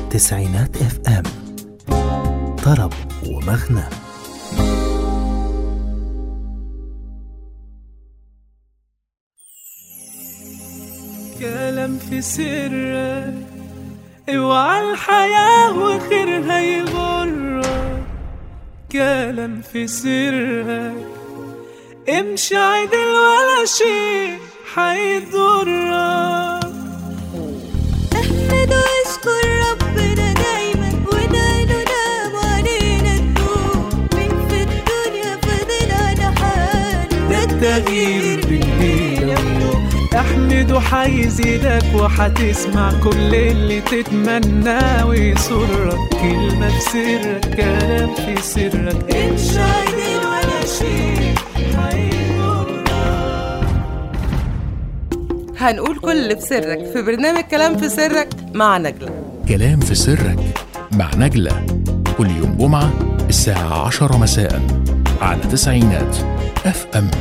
تسعينات اف ام طرب ومغنى كلام في سرك اوعى الحياة وخيرها يغرك كلام في سرك امشي عدل ولا شيء حيضرك احمد واشكر ربنا دايما وناله نام علينا النور من في الدنيا فضل على حاله ده التغيير بالليل احمد وحيزيدك وحتسمع كل اللي تتمناه ويسرك كلمة في سرك كلام في سرك امشي عدل ولا شيء حيضرك هنقول كل اللي في سرك في برنامج كلام في سرك مع نجلة كلام في سرك مع نجلة كل يوم جمعة الساعة عشرة مساء على تسعينات اف ام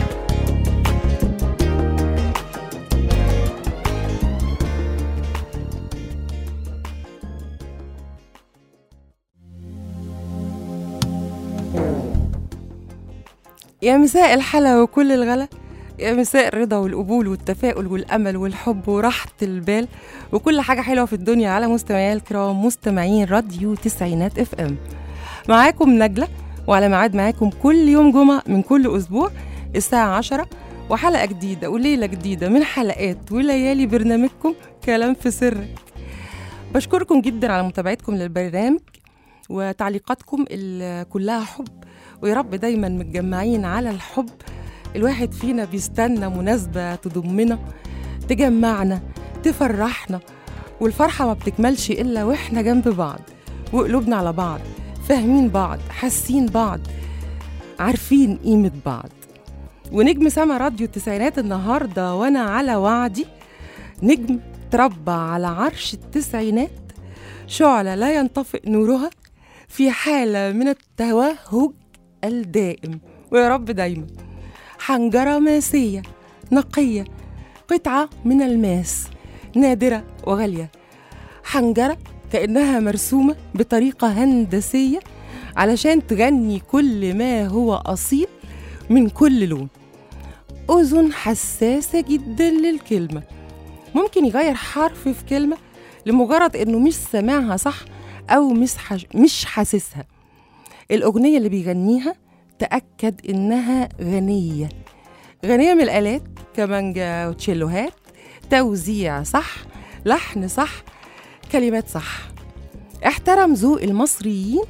يا مساء الحلا وكل الغلا يا مساء الرضا والقبول والتفاؤل والأمل والحب وراحة البال وكل حاجة حلوة في الدنيا على مستمعي الكرام مستمعين راديو تسعينات اف ام معاكم نجلة وعلى ميعاد معاكم كل يوم جمعة من كل أسبوع الساعة عشرة وحلقة جديدة وليلة جديدة من حلقات وليالي برنامجكم كلام في سرك بشكركم جدا على متابعتكم للبرنامج وتعليقاتكم اللي كلها حب ويا رب دايما متجمعين على الحب الواحد فينا بيستنى مناسبة تضمنا تجمعنا تفرحنا والفرحة ما بتكملش إلا وإحنا جنب بعض وقلوبنا على بعض فاهمين بعض حاسين بعض عارفين قيمة بعض ونجم سما راديو التسعينات النهاردة وأنا على وعدي نجم تربى على عرش التسعينات شعلة لا ينطفئ نورها في حالة من التوهج الدائم ويا رب دايما حنجرة ماسية نقية قطعة من الماس نادرة وغالية حنجرة كأنها مرسومة بطريقة هندسية علشان تغني كل ما هو أصيل من كل لون أذن حساسة جدا للكلمة ممكن يغير حرف في كلمة لمجرد إنه مش سامعها صح أو مش حش... مش حاسسها الأغنية اللي بيغنيها تأكد إنها غنية غنية من الآلات كمانجا وتشيلوهات توزيع صح لحن صح كلمات صح احترم ذوق المصريين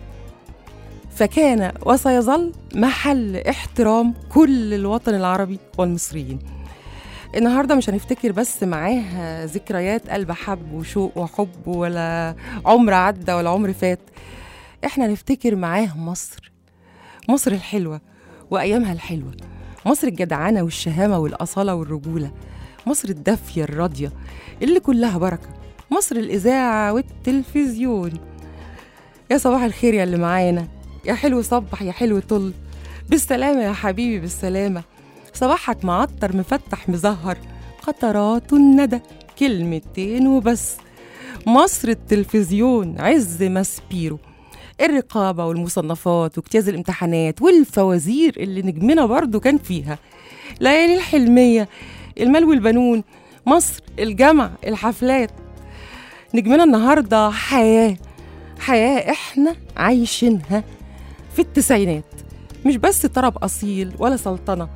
فكان وسيظل محل احترام كل الوطن العربي والمصريين النهارده مش هنفتكر بس معاه ذكريات قلب حب وشوق وحب ولا عمر عدى ولا عمر فات احنا نفتكر معاه مصر مصر الحلوة وأيامها الحلوة مصر الجدعانة والشهامة والأصالة والرجولة مصر الدافية الراضية اللي كلها بركة مصر الإذاعة والتلفزيون يا صباح الخير يا اللي معانا يا حلو صبح يا حلو طل بالسلامة يا حبيبي بالسلامة صباحك معطر مفتح مزهر قطرات الندى كلمتين وبس مصر التلفزيون عز ماسبيرو الرقابة والمصنفات واجتياز الامتحانات والفوازير اللي نجمنا برضو كان فيها ليالي الحلمية المال والبنون مصر الجمع الحفلات نجمنا النهاردة حياة حياة احنا عايشينها في التسعينات مش بس طرب أصيل ولا سلطنة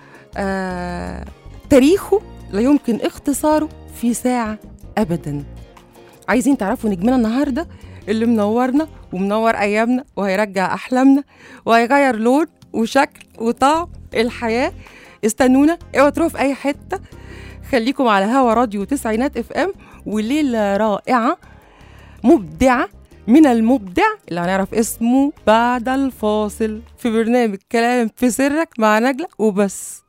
آه تاريخه لا يمكن اختصاره في ساعة أبدا عايزين تعرفوا نجمنا النهارده اللي منورنا ومنور ايامنا وهيرجع احلامنا وهيغير لون وشكل وطعم الحياه استنونا اوعوا تروحوا في اي حته خليكم على هوا راديو تسعينات اف ام وليله رائعه مبدعه من المبدع اللي هنعرف اسمه بعد الفاصل في برنامج كلام في سرك مع نجلة وبس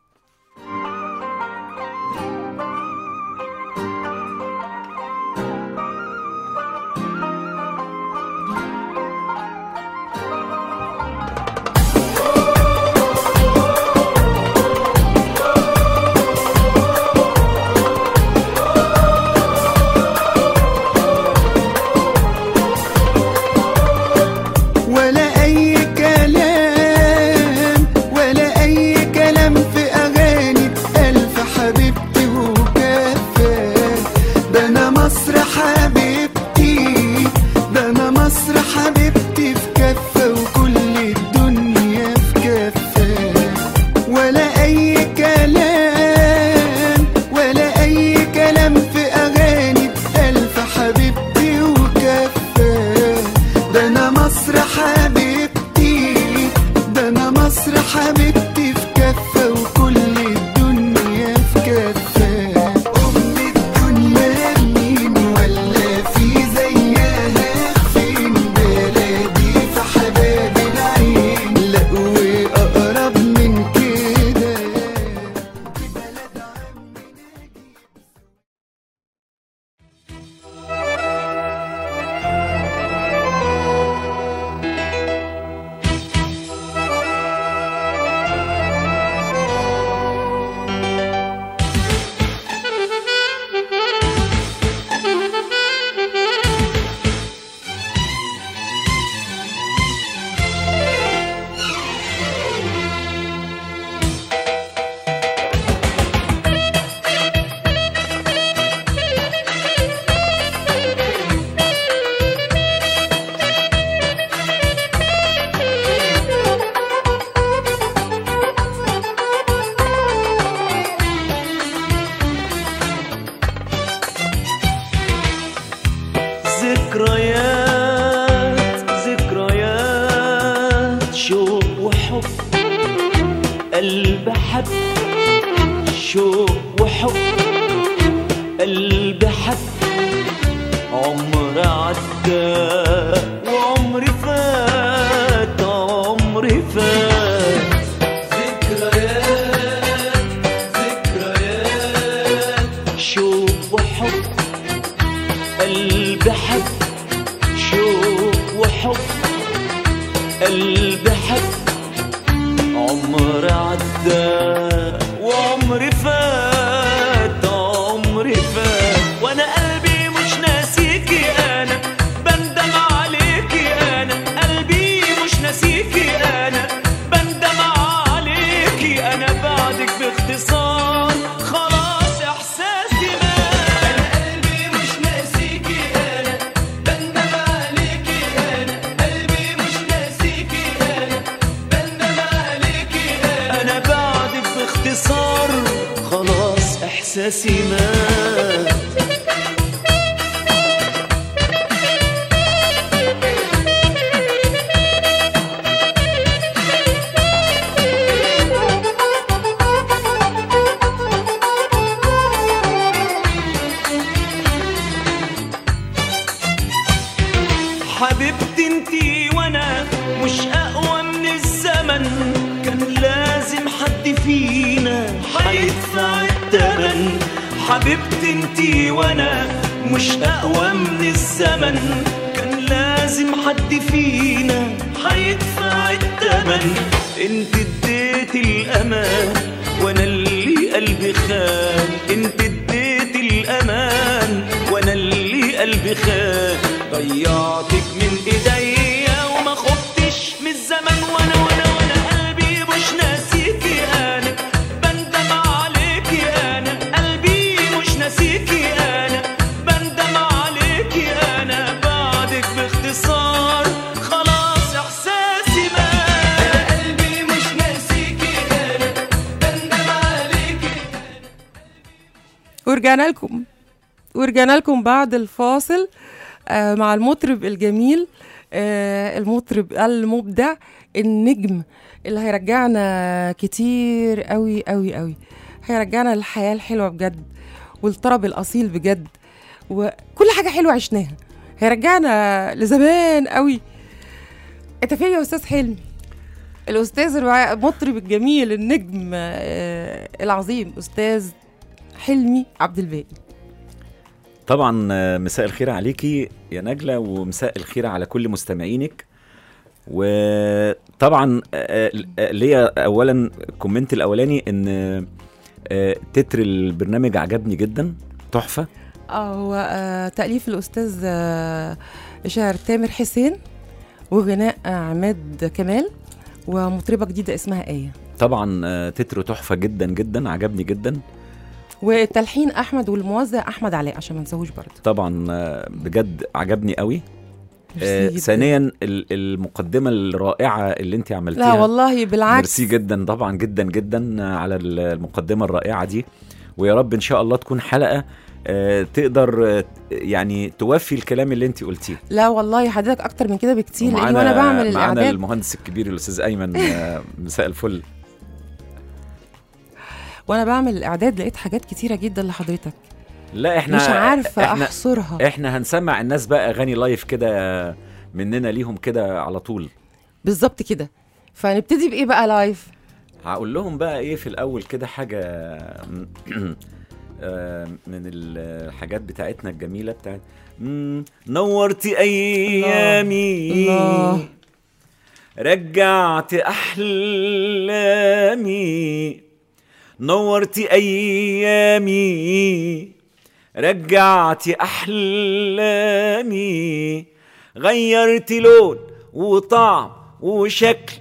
ده انا مصر حبيبتي ده انا مصر حبيبتي في كفة وكل الدنيا في كفة ولا اي كلام ولا اي كلام في اغاني بألف حبيبتي وكفة ده انا مصر حبيبتي ده انا مصر حبيبتي في كفة وكل الدنيا في كفة أم الدنيا مين ولا في زيها فين بلدي في حباب العين لا وأقرب من كده دي بلد عمي نجيب ذكريات ذكريات شوق وحب قلب حب شوق وحب قلب حب عمر عدى وعمر فات عمر فات ذكريات ذكريات شوق وحب قلب حب شوق وحب قلب حب عمر عدى وعمر فات عمر فات وانا قلبي مش ناسيكي انا بندم عليكي انا قلبي مش ناسيكي انا بندم عليكي انا بعدك باختصار خلاص احساسي مات انا قلبي مش ناسيكي انا بندم عليكي انا قلبي مش ناسيكي انا بندم عليكي انا انا بعدك باختصار خلاص احساسي مات حبيبتي انتي وانا مش اقوى من الزمن كان لازم حد فينا هيدفع التمن حبيبتي انتي وانا مش اقوى من الزمن كان لازم حد فينا هيدفع التمن انت اديت الامان وانا اللي قلبي خان انت اديت الامان وانا اللي قلبي خان ضيعتك من ايديا وما خفتش من الزمن وانا وانا وانا قلبي مش ناسيكي انا بندم عليكي انا قلبي مش ناسيكي انا بندم عليكي انا بعدك باختصار خلاص احساسي مات انا قلبي مش ناسيكي انا بندم عليكي ورجعنا لكم ورجعنا لكم بعد الفاصل آه مع المطرب الجميل آه المطرب المبدع النجم اللي هيرجعنا كتير قوي قوي قوي هيرجعنا للحياة الحلوة بجد والطرب الأصيل بجد وكل حاجة حلوة عشناها هيرجعنا لزمان قوي انت فين يا استاذ حلمي الاستاذ الوع- المطرب الجميل النجم آه العظيم استاذ حلمي عبد الباقي طبعا آه، مساء الخير عليكي يا نجلة ومساء الخير على كل مستمعينك وطبعا آه، آه، ليا اولا الكومنت الاولاني ان آه، تتر البرنامج عجبني جدا تحفه اه هو آه تأليف الأستاذ آه شاعر تامر حسين وغناء آه عماد كمال ومطربة جديدة اسمها آية طبعا آه، تتر تحفه جدا جدا عجبني جدا والتلحين احمد والموزع احمد علاء عشان ما ننساهوش برضه طبعا آه، بجد عجبني قوي آه، ميرسي جداً. ثانيا ال- المقدمه الرائعه اللي انت عملتيها لا والله بالعكس ميرسي جدا طبعا جدا جدا على المقدمه الرائعه دي ويا رب ان شاء الله تكون حلقه آه، تقدر آه، يعني توفي الكلام اللي انت قلتيه لا والله حضرتك اكتر من كده بكتير لان ومعانا- وانا بعمل معانا الاعداد المهندس الكبير الاستاذ ايمن آه، مساء الفل وانا بعمل الاعداد لقيت حاجات كتيره جدا لحضرتك لا احنا مش عارفه احنا احصرها احنا هنسمع الناس بقى اغاني لايف كده مننا ليهم كده على طول بالظبط كده فنبتدي بايه بقى لايف هقول لهم بقى ايه في الاول كده حاجه آه، من الحاجات بتاعتنا الجميله بتاعت مم، نورتي ايامي الله. رجعت احلامي نورتي ايامي رجعت احلامي غيرت لون وطعم وشكل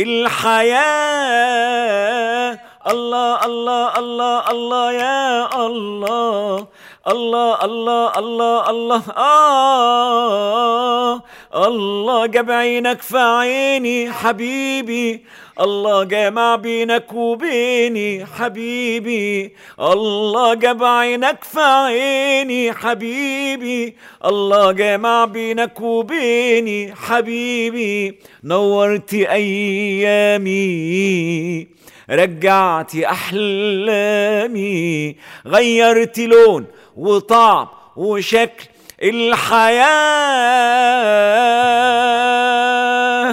الحياه الله الله الله الله يا الله الله الله الله الله آه الله جاب عينك في عيني حبيبي الله جمع بينك وبيني حبيبي الله جاب عينك في عيني حبيبي الله جمع بينك وبيني حبيبي نورت ايامي رجعت احلامي غيرت لون وطعم وشكل الحياه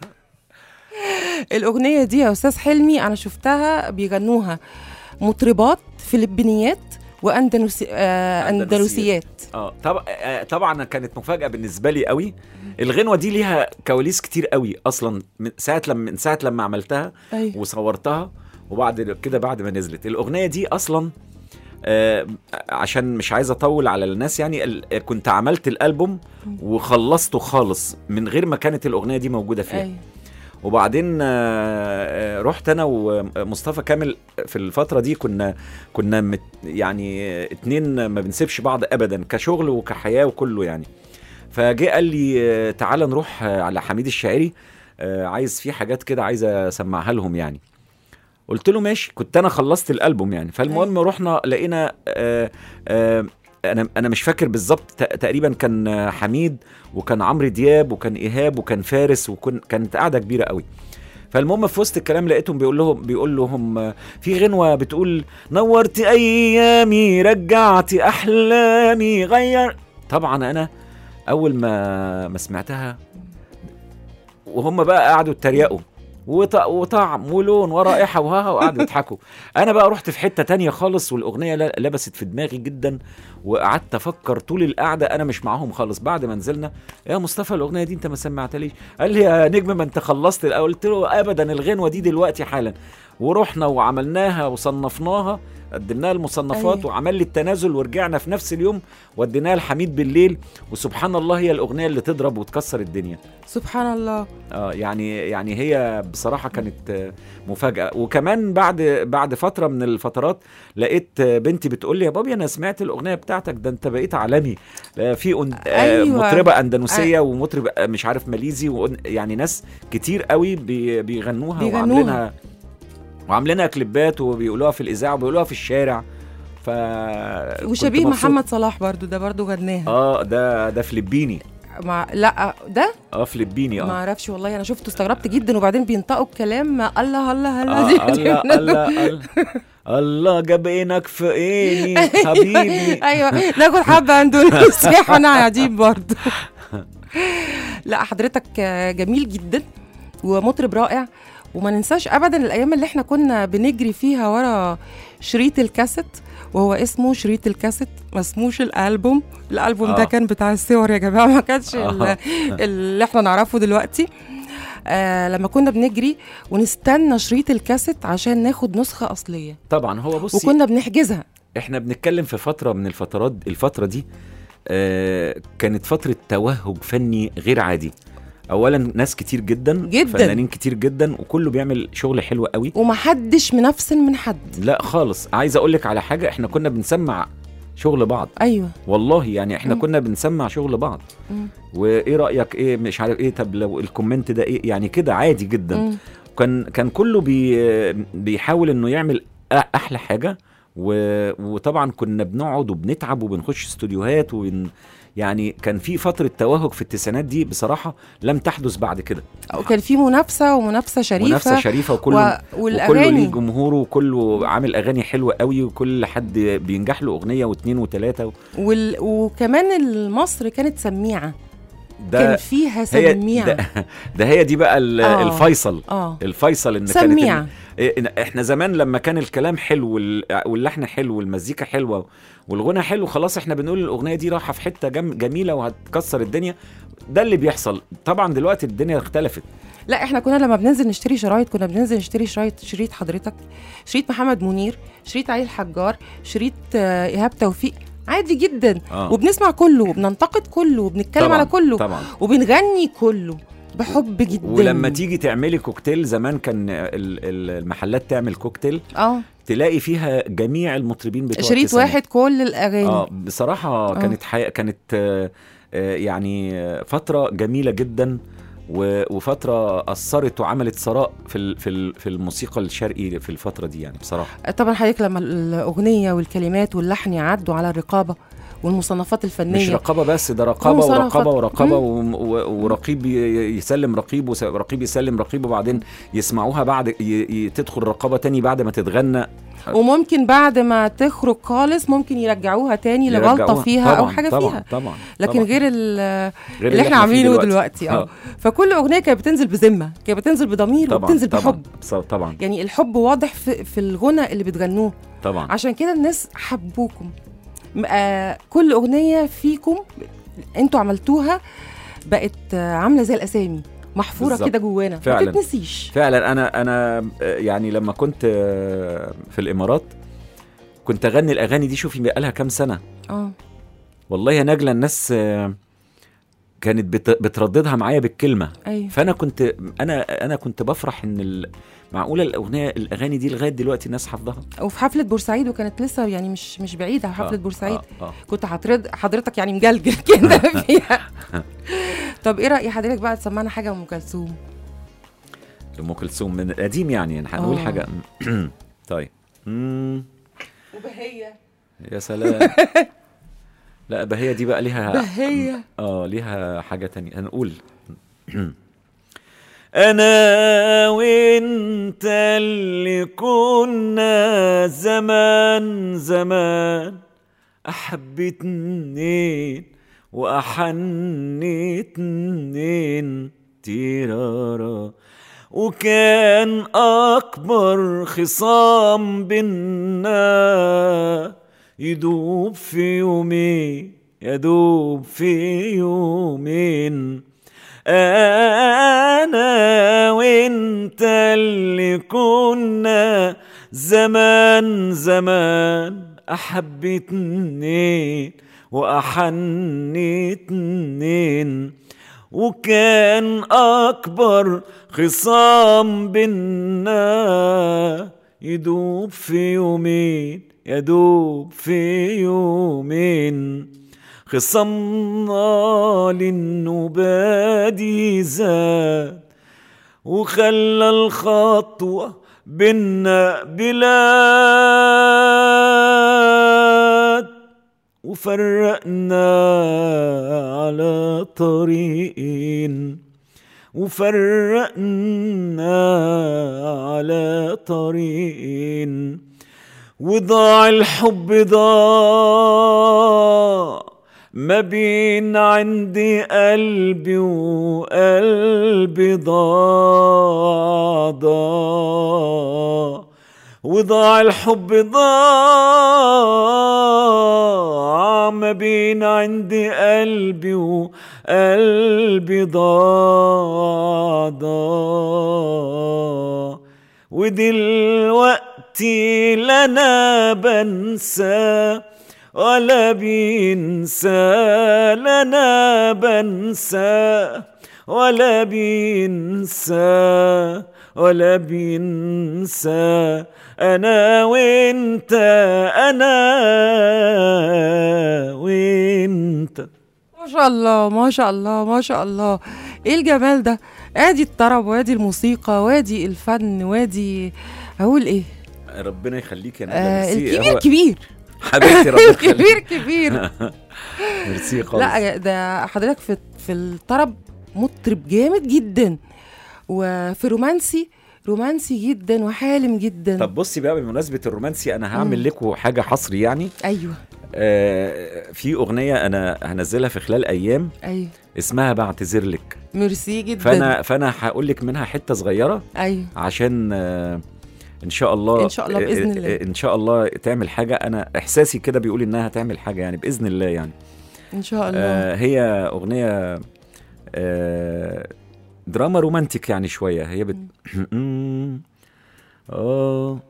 الاغنيه دي يا استاذ حلمي انا شفتها بيغنوها مطربات فلبينيات واندلسي آه أندلسيات. اندلسيات اه طبعا آه، طبعا كانت مفاجاه بالنسبه لي قوي الغنوه دي ليها كواليس كتير قوي اصلا من ساعه لما من ساعه لما عملتها ايوه وصورتها وبعد كده بعد ما نزلت الاغنيه دي اصلا آه عشان مش عايز اطول على الناس يعني ال- كنت عملت الالبوم وخلصته خالص من غير ما كانت الاغنيه دي موجوده فيها ايوه وبعدين آه، آه، رحت انا ومصطفى كامل في الفتره دي كنا كنا مت يعني اتنين ما بنسيبش بعض ابدا كشغل وكحياه وكله يعني فجه قال لي آه، تعالى نروح آه، على حميد الشاعري آه، عايز في حاجات كده عايز اسمعها لهم يعني قلت له ماشي كنت انا خلصت الالبوم يعني فالمهم رحنا لقينا آه، آه، انا انا مش فاكر بالظبط ت- تقريبا كان آه، حميد وكان عمرو دياب وكان ايهاب وكان فارس وكان كانت قاعده كبيره قوي فالمهم في وسط الكلام لقيتهم بيقول لهم بيقول لهم آه، في غنوه بتقول نورت ايامي رجعت احلامي غير طبعا انا اول ما ما سمعتها وهم بقى قعدوا يتريقوا وط- وطعم ولون ورائحه وها وقعدوا يضحكوا انا بقى رحت في حته تانية خالص والاغنيه ل- لبست في دماغي جدا وقعدت افكر طول القعده انا مش معاهم خالص بعد ما نزلنا يا مصطفى الاغنيه دي انت ما سمعتليش قال لي يا نجم ما انت خلصت الأول. قلت له ابدا الغنوه دي دلوقتي حالا ورحنا وعملناها وصنفناها قدمناها المصنفات أيوة. أيوة. وعمل لي التنازل ورجعنا في نفس اليوم وديناها لحميد بالليل وسبحان الله هي الاغنيه اللي تضرب وتكسر الدنيا سبحان الله اه يعني يعني هي بصراحه كانت آه، مفاجاه وكمان بعد بعد فتره من الفترات لقيت آه، بنتي بتقول لي يا بابي انا سمعت الاغنيه بتاعتك ده انت بقيت عالمي آه، في أن... آه، أيوة. مطربه اندونيسيه ومطرب آه، مش عارف ماليزي وأن- يعني ناس كتير قوي بي... بيغنوها بيغنوها. وعاملينها وعاملينها كليبات وبيقولوها في الاذاعه وبيقولوها في الشارع ف وشبيه كنت مبسوط. محمد صلاح برضو ده برضو غناها اه ده ده فلبيني مع لا ده اه فلبيني ما اه اعرفش والله انا شفته استغربت جدا وبعدين بينطقوا الكلام الله الله الله آه دي- دي- الله الله الله الله جاب عينك في عيني حبيبي ايوه ناخد حبه اندونيسيا واحنا قاعدين برضه لا حضرتك جميل جدا ومطرب رائع وما ننساش ابدا الايام اللي احنا كنا بنجري فيها ورا شريط الكاسيت وهو اسمه شريط الكاسيت ما اسموش الالبوم الالبوم ده آه. كان بتاع الصور يا جماعه ما كانش ال- آه. اللي احنا نعرفه دلوقتي آه لما كنا بنجري ونستنى شريط الكاسيت عشان ناخد نسخه اصليه طبعا هو بصي وكنا بنحجزها احنا بنتكلم في فتره من الفترات الفتره دي آه كانت فتره توهج فني غير عادي اولا ناس كتير جدا جداً. فنانين كتير جدا وكله بيعمل شغل حلو قوي ومحدش منفسن من حد لا خالص عايز اقول لك على حاجه احنا كنا بنسمع شغل بعض ايوه والله يعني احنا مم. كنا بنسمع شغل بعض مم. وايه رايك ايه مش عارف ايه طب لو الكومنت ده ايه يعني كده عادي جدا مم. كان كان كله بي بيحاول انه يعمل أ- احلى حاجه و... وطبعا كنا بنقعد وبنتعب وبنخش استوديوهات وبن... يعني كان في فتره توهج في التسعينات دي بصراحه لم تحدث بعد كده وكان في منافسه ومنافسه شريفه منافسه شريفه وكله و... وكله والاغاني ليه جمهوره وكله عامل اغاني حلوه قوي وكل حد بينجح له اغنيه واثنين وثلاثه وال... وكمان مصر كانت سميعه ده كان فيها هي سميعه ده, ده هي دي بقى ال- آه. الفيصل اه الفيصل ان سميعه كانت إيه، إن- احنا زمان لما كان الكلام حلو وال- واللحن حلو والمزيكا حلوه والغنى حلو خلاص احنا بنقول الاغنيه دي رايحه في حته جم جميله وهتكسر الدنيا ده اللي بيحصل طبعا دلوقتي الدنيا اختلفت لا احنا كنا لما بننزل نشتري شرايط كنا بننزل نشتري شرايط شريط حضرتك شريط محمد منير شريط علي الحجار شريط آه، ايهاب توفيق عادي جدا اه وبنسمع كله وبننتقد كله وبنتكلم طبعاً، على كله طبعا وبنغني كله بحب جدا ولما تيجي تعملي كوكتيل زمان كان ال- ال- المحلات تعمل كوكتيل اه تلاقي فيها جميع المطربين بتوع شريط التسعينات. واحد كل الاغاني اه بصراحة آه. كانت حي... كانت آه آه، يعني آه، فترة جميلة جدا و... وفترة أثرت وعملت ثراء في ال... في ال... في الموسيقى الشرقي في الفترة دي يعني بصراحة طبعا حضرتك لما الاغنيه والكلمات واللحن يعدوا على الرقابه والمصنفات مش الفنيه رقابة بس ده رقابة ومصنفات. ورقابة ورقابة مم. و... و... ورقيب ي- يسلم رقيب ورقيب يسلم رقيب وبعدين يسمعوها بعد ي... ي... تدخل رقابة تاني بعد ما تتغنى وممكن بعد ما تخرج خالص ممكن يرجعوها تاني لغلطه يرجعوها. فيها او طبعاً، حاجه طبعا فيها طبعا لكن طبعاً. غير ال- غير اللي احنا فيه عاملينه دلوقتي اه آه. فكل اغنيه كانت بتنزل بذمه كانت بتنزل بضمير طبعا وبتنزل طبعا بحب بص- طبعا يعني الحب واضح في, في الغنى اللي بتغنوه طبعا عشان كده الناس حبوكم م- آه كل اغنيه فيكم انتوا عملتوها بقت آه عامله زي الاسامي محفوره بالظبط. كده جوانا ما فعلاً. تتنسيش فعلا انا انا آه، يعني لما كنت آه، في الامارات كنت اغني الاغاني دي شوفي بقالها كام سنه اه والله يا نجله الناس آه، كانت بت- بترددها معايا بالكلمه ايوه فانا كنت انا انا كنت بفرح ان ال- معقوله الاغنيه الاغاني دي لغايه دلوقتي الناس حافظاها وفي حفله بورسعيد وكانت لسه يعني مش مش بعيده حفله آه، بورسعيد آه آه. كنت حضرتك حضرتك يعني مجلجل كده فيها طب ايه راي حضرتك بقى تسمعنا حاجه ام كلثوم ام كلثوم من القديم يعني يعني هنقول آه. حاجه طيب مم. وبهيه يا سلام لا بهيه دي بقى ليها بهيه اه ليها حاجة تانية هنقول أنا وأنت اللي كنا زمان زمان أحب اتنين وأحن اتنين تيرارا وكان أكبر خصام بينا يدوب في يومين يدوب في يومين أنا وأنت اللي كنا زمان زمان أحب اتنين وأحن اتنين وكان أكبر خصام بينا يدوب في يومين يدوب في يومين خصمنا للنبادي زاد وخلى الخطوة بينا بلاد وفرقنا على طريقين وفرقنا على طريقين وضاع الحب ضاع ما بين عندي قلبي وقلبي ضاع ضاع وضاع الحب ضاع ما بين عندي قلبي وقلبي ضاع ضاع ودلوقتي لنا بنسى ولا بينسى لنا بنسى ولا بينسى ولا بينسى انا وانت انا وانت ما شاء الله ما شاء الله ما شاء الله ايه الجمال ده ادي الطرب وادي الموسيقى وادي الفن وادي اقول ايه ربنا يخليك يا ندى آه ميرسي. الكبير هو- كبير حبيبتي ربنا كبير يخليك كبير ميرسي خالص لا ده حضرتك في في الطرب مطرب جامد جدا وفي رومانسي رومانسي جدا وحالم جدا طب بصي بقى بمناسبه الرومانسي انا مم. هعمل لكم حاجه حصري يعني ايوه آه في اغنيه انا هنزلها في خلال ايام ايوه اسمها بعتذر لك ميرسي جدا فانا فانا هقول لك منها حته صغيره ايوه عشان آه ان شاء الله إن شاء الله بإذن آه، الله. آه، ان شاء الله تعمل حاجه انا احساسي كده بيقول انها هتعمل حاجه يعني باذن الله يعني ان شاء الله آه هي اغنيه آه دراما رومانتك يعني شويه هي بت اه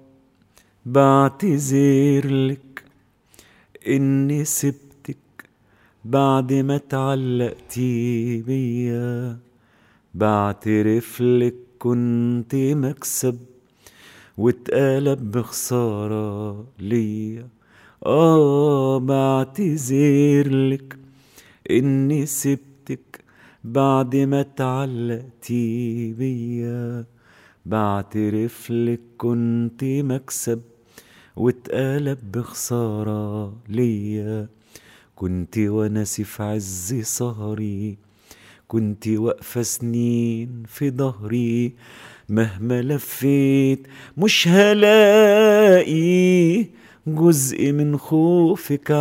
بعتذر لك اني سبتك بعد ما اتعلقتي بيا بعترف لك كنت مكسب واتقلب بخسارة ليا اه بعتذر لك اني سبتك بعد ما اتعلقتي بيا بعترف لك كنت مكسب واتقلب بخسارة ليا كنت وناسي في عز سهري كنت واقفة سنين في ظهري مهما لفيت مش هلاقي جزء من خوفك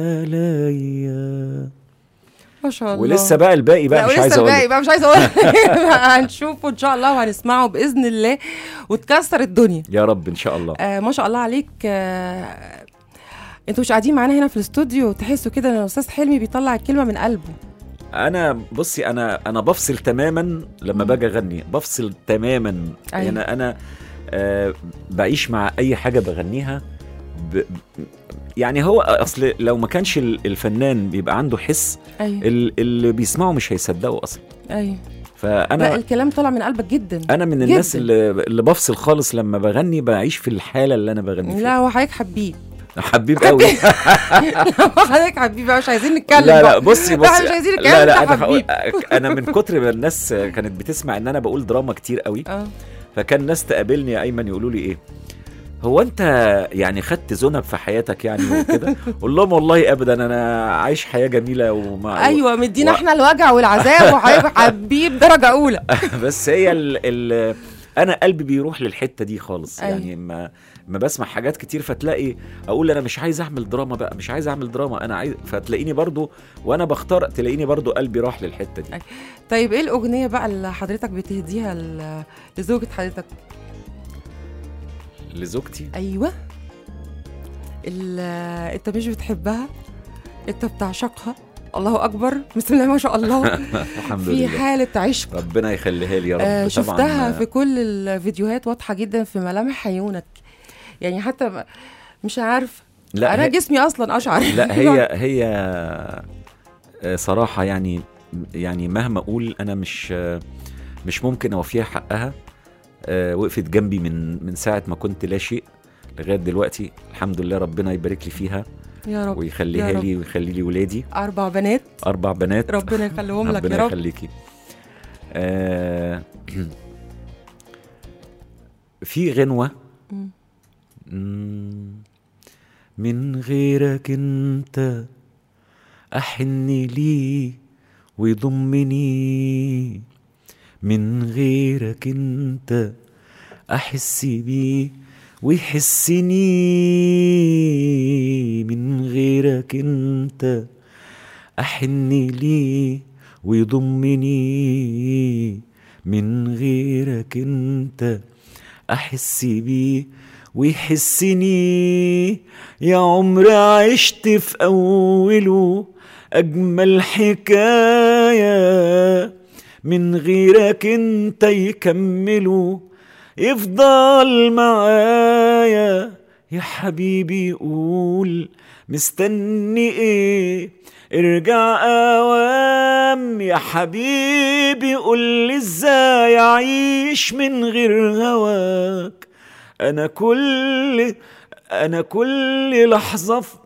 عليا ما شاء الله ولسه بقى الباقي بقى لا مش ولسه عايز اقول الباقي لك. بقى مش عايزه اقول هنشوفه ان شاء الله وهنسمعه باذن الله وتكسر الدنيا يا رب ان شاء الله آه ما شاء الله عليك آه انتوا مش قاعدين معانا هنا في الاستوديو تحسوا كده ان الاستاذ حلمي بيطلع الكلمه من قلبه انا بصي انا انا بفصل تماما لما باجي اغني بفصل تماما أيوة. يعني انا آه بعيش مع اي حاجه بغنيها ب يعني هو اصل لو ما كانش ال- الفنان بيبقى عنده حس ايوه ال- اللي بيسمعه مش هيصدقوا اصلا ايوه لا فانا الكلام طلع من قلبك جدا انا من الناس جداً. اللي, اللي بفصل خالص لما بغني بعيش في الحاله اللي انا بغني لا فيها هو حضرتك حبيب حبيب قوي حضرتك حبيب بقى مش عايزين نتكلم لا لا بقى. بصي لا، بصي مش عايزين نتكلم لا لا أنت انا هقول حبيب. انا من كتر ما الناس كانت بتسمع ان انا بقول دراما كتير قوي اه فكان ناس تقابلني يا ايمن يقولوا لي ايه هو انت يعني خدت ذنب في حياتك يعني وكده اقول لهم والله ابدا انا عايش حياه جميله ومع ايوه مدينا و- احنا الوجع والعذاب وحبيب حبيب درجه اولى بس هي ال ال انا قلبي بيروح للحته دي خالص أيوة. يعني ما ما بسمع حاجات كتير فتلاقي اقول انا مش عايز اعمل دراما بقى مش عايز اعمل دراما انا عايز فتلاقيني برضو وانا بختار تلاقيني برضو قلبي راح للحته دي طيب ايه الاغنيه بقى اللي حضرتك بتهديها ل- لزوجة حضرتك لزوجتي ايوه اللي انت مش بتحبها انت بتعشقها الله اكبر بسم الله ما شاء الله الحمد في لله حاله عشق ربنا يخليها لي يا رب آه طبعاً. شفتها في كل الفيديوهات واضحه جدا في ملامح عيونك يعني حتى م- مش عارف لا انا هي- جسمي اصلا اشعر لا هي هي آه، صراحة يعني يعني مهما أقول أنا مش آه، مش ممكن أوفيها حقها آه، وقفت جنبي من من ساعة ما كنت لا شيء لغاية دلوقتي الحمد لله ربنا يبارك لي فيها يا رب ويخليها يا رب. لي ويخلي لي ولادي اربع بنات أربع بنات ربنا يخليهم لك ربنا يا رب يخليكي آه، في غنوة مم. مم، من غيرك انت احن لي ويضمني من غيرك انت احس بيه ويحسني من غيرك انت احن لي ويضمني من غيرك انت احس بيه ويحسني يا عمر عشت في اوله اجمل حكايه من غيرك انت يكمله يفضل معايا يا حبيبي قول مستني ايه ارجع اوام يا حبيبي قول لي ازاي اعيش من غير هواك انا كل انا كل لحظه في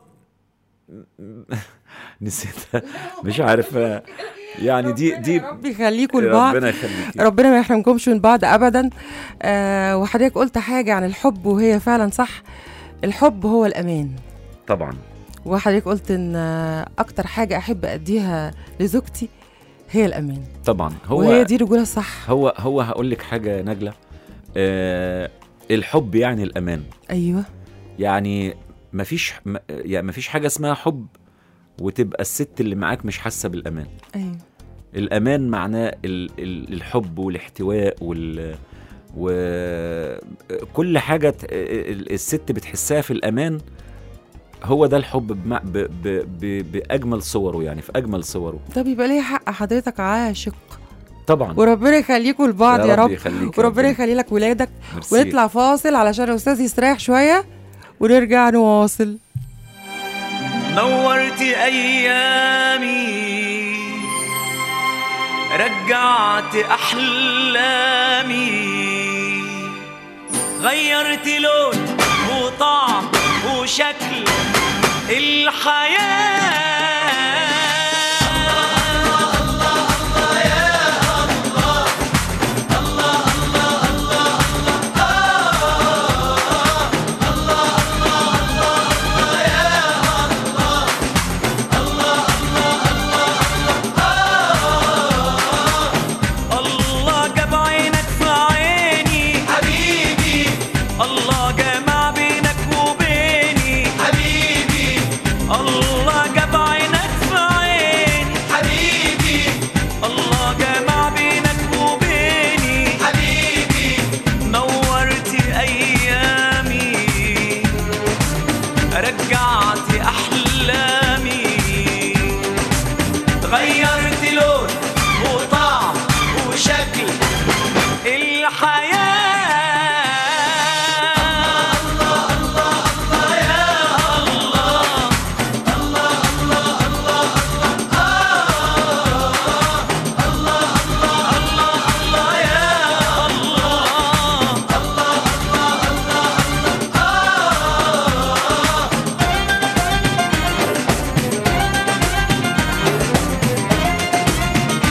نسيتها مش عارف يعني دي دي ربي يخليكم لبعض ربنا يخليك ربنا ما يحرمكمش من بعض ابدا آه وحضرتك قلت حاجه عن الحب وهي فعلا صح الحب هو الامان طبعا وحضرتك قلت ان آه، اكتر حاجه احب اديها لزوجتي هي الامان طبعا هو وهي دي رجوله صح هو هو هقول لك حاجه نجله آه الحب يعني الامان ايوه يعني مفيش م- يعني مفيش حاجه اسمها حب وتبقى الست اللي معاك مش حاسه بالامان ايوه الامان معناه ال- ال- الحب والاحتواء وال وكل حاجه ت- ال- الست بتحسها في الامان هو ده الحب بمع... ب... ب... ب... باجمل صوره يعني في اجمل صوره طب يبقى ليه حق حضرتك عاشق طبعا وربنا يخليكم لبعض يا رب يخليك وربنا يخلي لك ولادك ميرسي. ونطلع فاصل علشان الاستاذ يستريح شويه ونرجع نواصل نورت ايامي رجعت احلامي غيرت لون وطعم وشكل الحياه الله جاب عينك في عيني حبيبي الله جمع بينك وبيني حبيبي الله جاب عينك في عيني حبيبي الله جمع بينك وبيني حبيبي نورت ايامي رجعت احلامي غيرت لون وطعم وشكل الحياة الله الله الله يا الله الله الله الله الله الله الله الله يا الله الله الله الله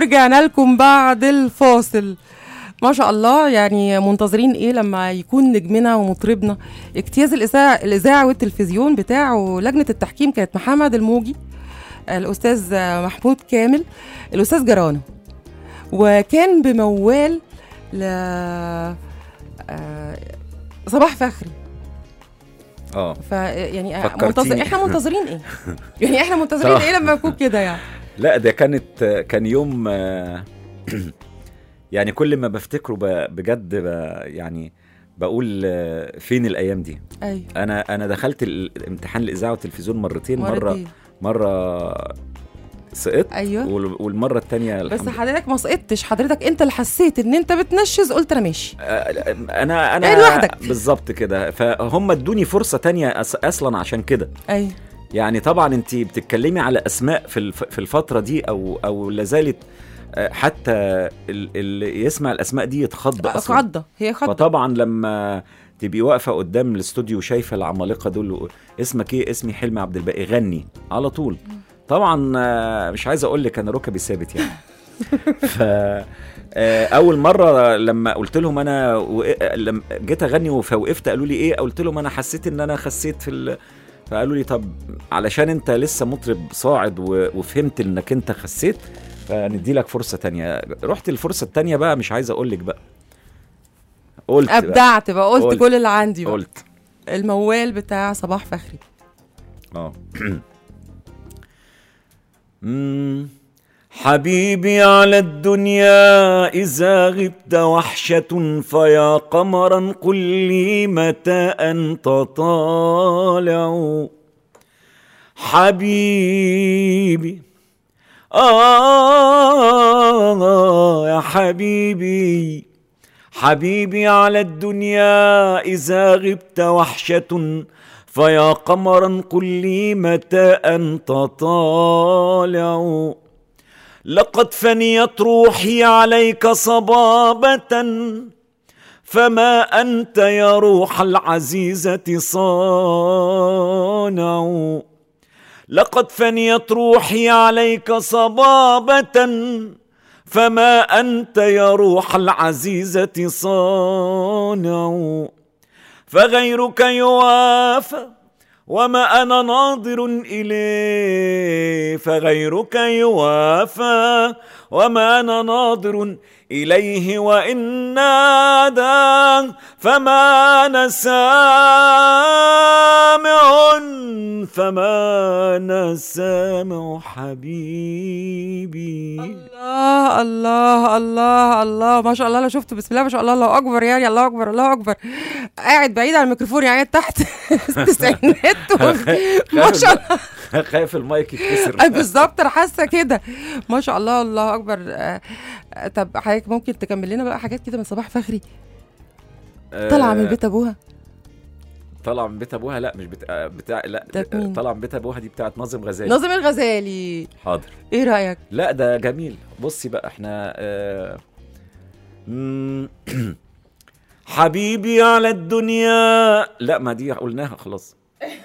ورجعنا لكم بعد الفاصل ما شاء الله يعني منتظرين ايه لما يكون نجمنا ومطربنا اجتياز الاذاعه الاذاعه والتلفزيون بتاعه لجنه التحكيم كانت محمد الموجي الاستاذ محمود كامل الاستاذ جرانو وكان بموال ل آه، صباح فخري اه ف يعني فكرتيني. منتظر احنا منتظرين ايه؟ يعني احنا منتظرين طبعا. ايه لما يكون كده يعني؟ لا ده كانت كان يوم آه، يعني كل ما بفتكره ب- بجد ب- يعني بقول آه، فين الايام دي ايوه انا انا دخلت ال- امتحان الاذاعه والتلفزيون مرتين مره مرتين. مره سقطت ايوه وال- والمره الثانيه بس حضرتك ما سقطتش حضرتك انت اللي حسيت ان انت بتنشز قلت انا ماشي انا انا يعني لوحدك. بالظبط كده فهم ادوني فرصه تانية أس اصلا عشان كده ايوه يعني طبعا انت بتتكلمي على اسماء في الف- في الفتره دي او او لازالت آه، حتى ال- اللي يسمع الاسماء دي يتخض اصلا خضه هي خضه فطبعا لما تبقي واقفه قدام الاستوديو شايفه العمالقه دول و- اسمك ايه اسمي حلمي عبد الباقي غني على طول طبعا آه، مش عايز اقول لك انا ركبي ثابت يعني ف آه، اول مره لما قلت لهم انا و... لما جيت اغني فوقفت قالوا لي ايه قلت لهم انا حسيت ان انا خسيت في ال... فقالوا لي طب علشان انت لسه مطرب صاعد و... وفهمت انك انت خسيت فندي لك فرصه تانية رحت الفرصه التانية بقى مش عايز اقول لك بقى قلت بقى. ابدعت بقى قلت قلت. كل اللي عندي بقى قلت الموال بتاع صباح فخري اه مم. حبيبي على الدنيا إذا غبت وحشة فيا قمرا قل لي متى أنت طالع حبيبي آه يا حبيبي حبيبي على الدنيا إذا غبت وحشة فيا قمرا قل لي متى أنت طالع لقد فنيت روحي عليك صبابة فما أنت يا روح العزيزة صانع لقد فنيت روحي عليك صبابة فما أنت يا روح العزيزة صانع فغيرك يوافى وما أنا ناظر إليه فغيرك يوافى وما أنا ناظر إليه وإن نادى فما أنا سامع فما أنا سامع حبيبي الله الله الله الله ما شاء الله لو شفت بسم الله ما شاء الله الله اكبر يعني الله اكبر الله اكبر قاعد بعيد عن الميكروفون يعني قاعد تحت التسعينات ما شاء الله خايف المايك يتكسر أي بالظبط انا حاسه كده ما شاء الله الله اكبر آه، آه، طب حضرتك ممكن تكمل لنا بقى حاجات كده من صباح فخري طالعه من بيت ابوها طالعه من بيت ابوها لا مش بتاع, بتاع لا بتاعت مين؟ طالعه من بيت ابوها دي بتاعت ناظم غزالي ناظم الغزالي حاضر ايه رايك لا ده جميل بصي بقى احنا آه مم، حبيبي على الدنيا لا ما دي قلناها خلاص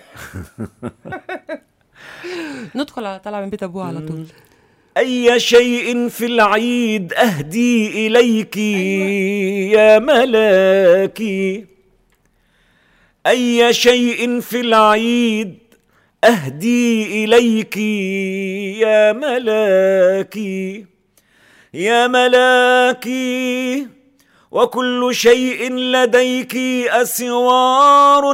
ندخل على طالعه من بيت ابوها على طول أي شيء في العيد أهدي إليك يا ملاكي أي شيء في العيد أهدي إليك يا ملاكي يا ملاكي وكل شيء لديك أسوار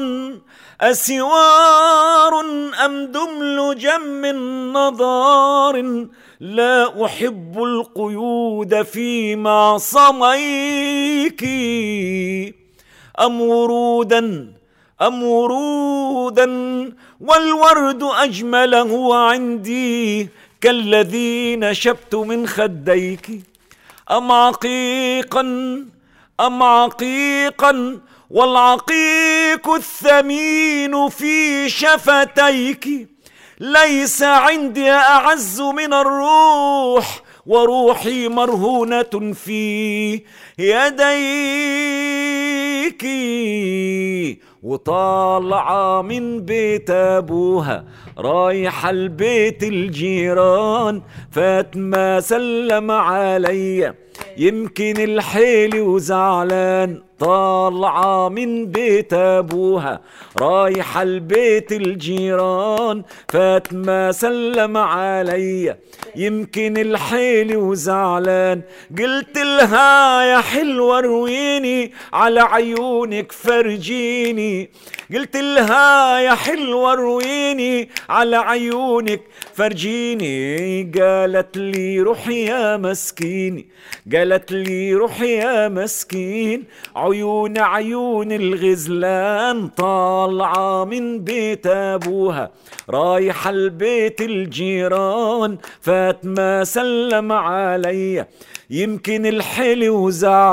أسوار أم دمل جم نضار لا أحب القيود في معصميك أم ورودا أم ورودا والورد أجمله عندي كالذي نشبت من خديك أم عقيقا أم عقيقا والعقيق الثمين في شفتيك ليس عندي أعز من الروح وروحي مرهونة في يديك وطالعة من بيت أبوها رايحة البيت الجيران فاطمة سلم عليا يمكن الحيل وزعلان طالعة من بيت أبوها رايحة البيت الجيران فاطمة سلم عليا يمكن الحيل وزعلان قلت لها يا حلوة رويني على عيونك فرجيني قلت لها يا حلوة رويني على عيونك فرجيني قالت لي روح يا مسكيني قالت لي روح يا مسكين عيون عيون الغزلان طالعة من بيت أبوها رايحة البيت الجيران فاطمة سلم عليا يمكن الحلو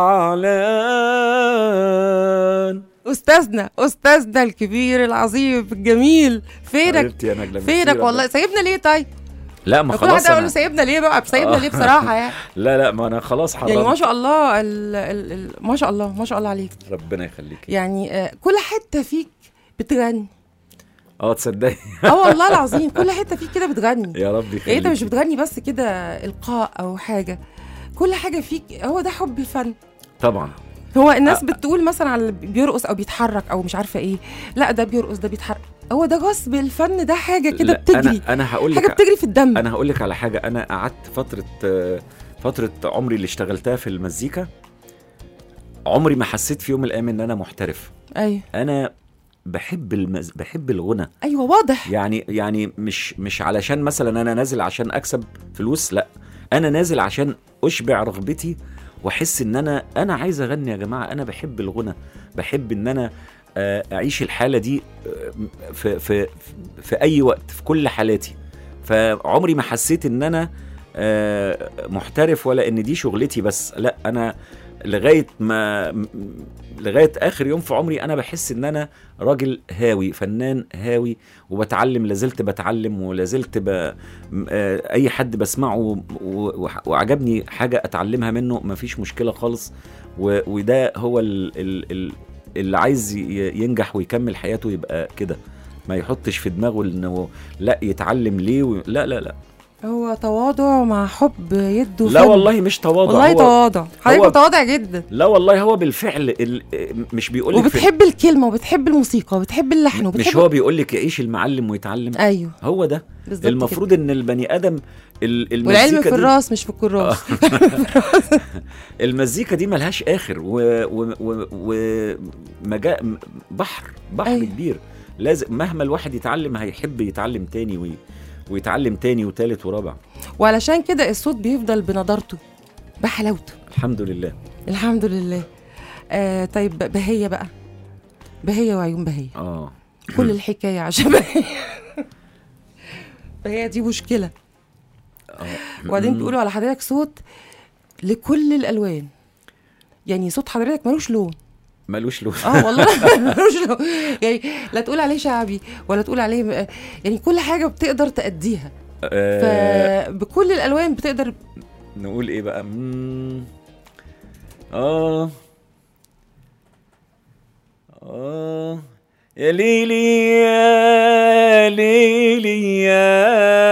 زعلان استاذنا استاذنا الكبير العظيم الجميل فينك حبيبتي يا نجلة فينك ميرسي والله ربنا- سايبنا ليه طيب لا ما كل واحد خلاص اقول له أنا سايبنا ليه بقى سايبنا ليه بصراحه يعني لا لا ما انا خلاص حرام يعني ما شاء الله ال ال ال ما شاء الله ما شاء الله عليك ربنا يخليك يعني آه، كل حته فيك بتغني اه تصدقي اه والله العظيم كل حته فيك كده بتغني يا رب يعني يخليك انت مش بتغني بس كده القاء او حاجه كل حاجه فيك هو ده حب الفن طبعا هو الناس بتقول مثلا على اللي بيرقص او بيتحرك او مش عارفه ايه لا ده بيرقص ده بيتحرك هو ده غصب الفن ده حاجه كده لا، بتجري انا انا هقول حاجه لك بتجري في الدم انا هقول لك على حاجه انا قعدت فتره آه، فتره عمري اللي اشتغلتها في المزيكا عمري ما حسيت في يوم من الايام ان انا محترف ايوه انا بحب المز... بحب الغنى ايوه واضح يعني يعني مش مش علشان مثلا انا نازل عشان اكسب فلوس لا انا نازل عشان اشبع رغبتي واحس ان انا انا عايز اغني يا جماعه انا بحب الغنى بحب ان انا آه، اعيش الحاله دي آه، في في في اي وقت في كل حالاتي فعمري ما حسيت ان انا آه، محترف ولا ان دي شغلتي بس لا انا لغايه ما م- لغايه اخر يوم في عمري انا بحس ان انا راجل هاوي فنان هاوي وبتعلم لازلت بتعلم ولازلت ب... م- آه، اي حد بسمعه و... و... وعجبني حاجه اتعلمها منه مفيش مشكله خالص و... وده هو ال... ال... ال... اللي عايز ي- ينجح ويكمل حياته يبقى كده ما يحطش في دماغه انه لا يتعلم ليه و... لا لا لا هو تواضع مع حب يده لا فن. والله مش تواضع والله هو... تواضع حضرتك هو- متواضع جدا لا والله هو بالفعل ال... مش بيقول لك في... وبتحب الكلمه وبتحب الموسيقى وبتحب اللحن وبتحب مش هو بيقول لك يعيش المعلم ويتعلم ايوه هو ده بالظبط المفروض ان البني ادم ال- المزيكا والعلم في دي الراس مش في الكراس المزيكا دي ملهاش اخر و, و, و, و مجا... بحر بحر أيوة. أيوه. كبير لازم مهما الواحد يتعلم هيحب يتعلم تاني وي... ويتعلم تاني وتالت ورابع وعلشان كده الصوت بيفضل بنضارته بحلاوته الحمد لله الحمد لله آه طيب بهية بقى بهية وعيون بهية اه كل الحكاية عشان بهية بهية دي مشكلة وبعدين بيقولوا على حضرتك صوت لكل الألوان يعني صوت حضرتك ملوش لون ملوش له اه والله ملوش لون يعني لا تقول عليه شعبي ولا تقول عليه يعني كل حاجة بتقدر تأديها آه فبكل الألوان بتقدر نقول ايه بقى مم. اه اه يا ليلي يا ليلي يا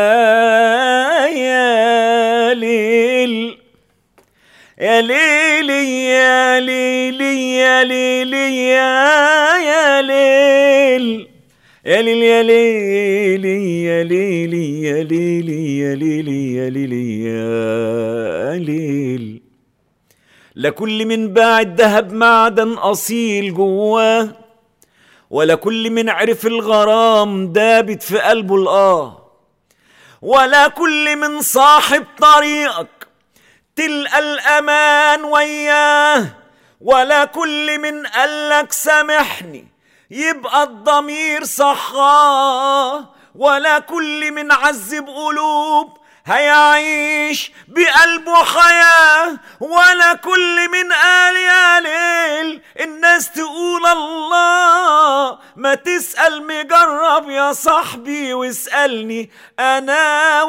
يا ليل يا ليلي يا ليلي يا ليلي يا يا ليل يا ليل يا ليلي يا ليلي يا ليلي يا ليلي يا ليلي يا ليل لكل من باع الذهب معدن أصيل جواه ولا كل من عرف الغرام دابت في قلبه الآه ولا كل من صاحب طريقك تلقى الأمان وياه ولا كل من قالك سامحني يبقى الضمير صخاه ولا كل من عذب قلوب هيعيش بقلبه حياة ولا كل من قال يا ليل الناس تقول الله ما تسأل مجرب يا صاحبي واسألني أنا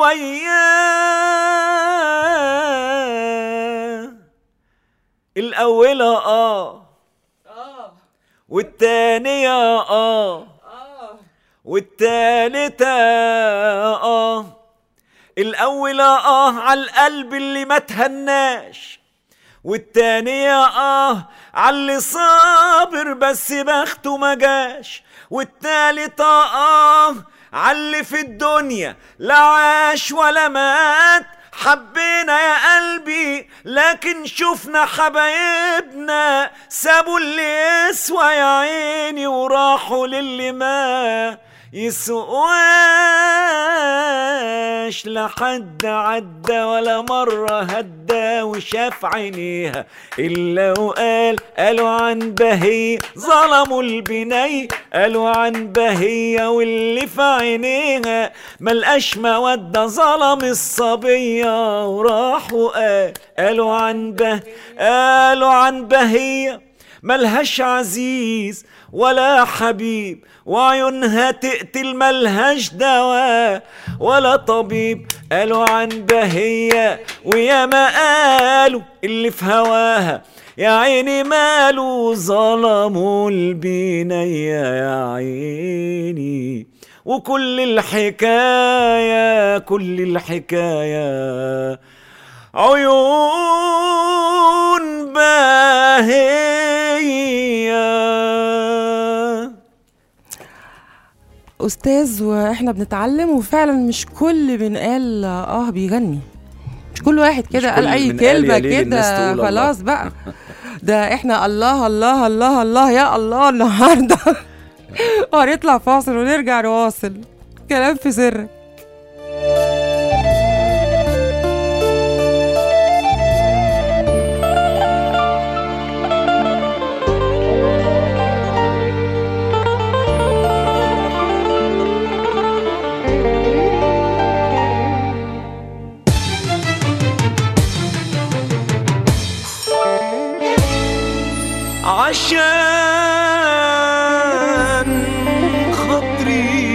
وياه الأولى آه والتانية اه والتالتة اه الأولى اه على القلب اللي ما تهناش والتانية اه عاللي صابر بس بخته ما جاش والتالتة اه عاللي في الدنيا لا عاش ولا مات حبينا يا قلبي لكن شفنا حبايبنا سابوا اللي يسوى يا عيني وراحوا للي ما يسواش لحد عدى ولا مرة هدى وشاف عينيها إلا وقال قالوا عن بهية ظلموا البني قالوا عن بهية واللي في عينيها ملقاش مودة ظلم الصبية وراحوا قال قالوا عن به قالوا عن بهية ملهاش عزيز ولا حبيب وعيونها تقتل ملهاش دواء ولا طبيب قالوا عن بهية ويا ما قالوا اللي في هواها يا عيني ماله ظلموا البنية يا عيني وكل الحكاية كل الحكاية عيون باهية استاذ واحنا بنتعلم وفعلا مش كل من قال اه بيغني مش كل واحد كده مش قال كل اي من قال كلمه يا ليل الناس كده تقول الله. خلاص بقى ده احنا الله الله الله الله يا الله النهارده وهنطلع فاصل ونرجع نواصل كلام في سرك عشان خاطري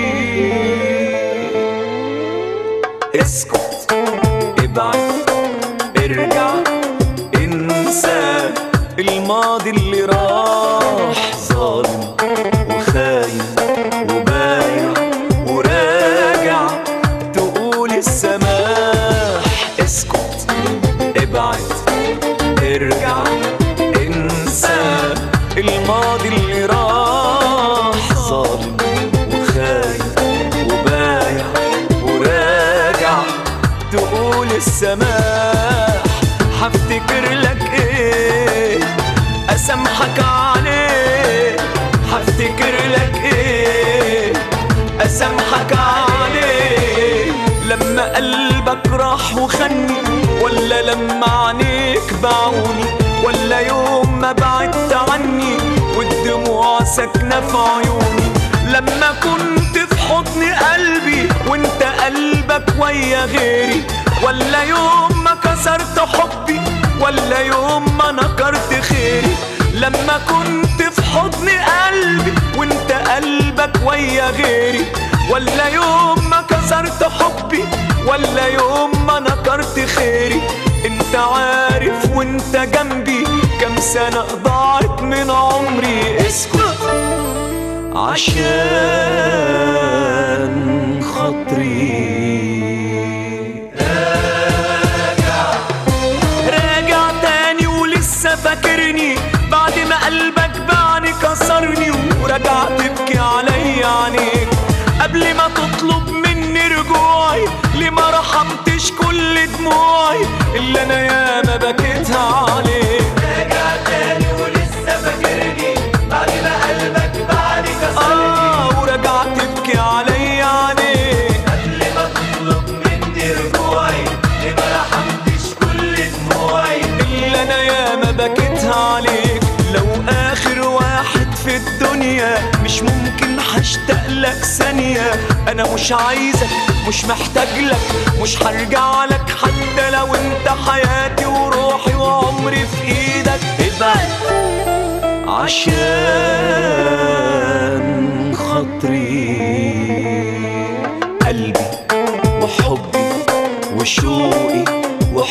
اسكت ابعد ارجع انسى الماضي اللي راح ظالم وخاين وبايع وراجع تقول السماح اسكت ابعد ارجع انسى الماضي اللي راح ظالم وخاين وبايع وراجع تقول السماح هفتكر لك ايه اسامحك عليه هفتكر لك ايه اسامحك عليه لما قلبك راح وخني ولا لما عينيك باعوني ولا يوم ما بعدت عني والدموع ساكنة في عيوني لما كنت في حضن قلبي وانت قلبك ويا غيري ولا يوم ما كسرت حبي ولا يوم ما نكرت خيري لما كنت في حضن قلبي وانت قلبك ويا غيري ولا يوم ما كسرت حبي ولا يوم ما نكرت خيري انت عارف وانت جنبي كم سنة ضاعت من عمري اسكت عشان خاطري راجع تاني ولسه فاكرني بعد ما قلبك باعني كسرني ورجع تبكي عليا عينيك قبل ما تطلب مني رجوعي ليه ما رحمتش كل دموعي اللي انا ياما بكيتها عليك راجع تاني ولسه فاكرني بعد ما قلبك باعني كسرني اه ورجع تبكي عليا عينيك قبل ما تطلب مني رجوعي ليه ما رحمتش كل دموعي اللي انا ياما بكيتها عليك لو اخر واحد في الدنيا مش ممكن هشتاق لك ثانية انا مش عايزك مش محتاج لك مش هرجع لك حتى لو انت حياتي وروحي وعمري في ايدك ابعد عشان خاطري قلبي وحبي وشوقي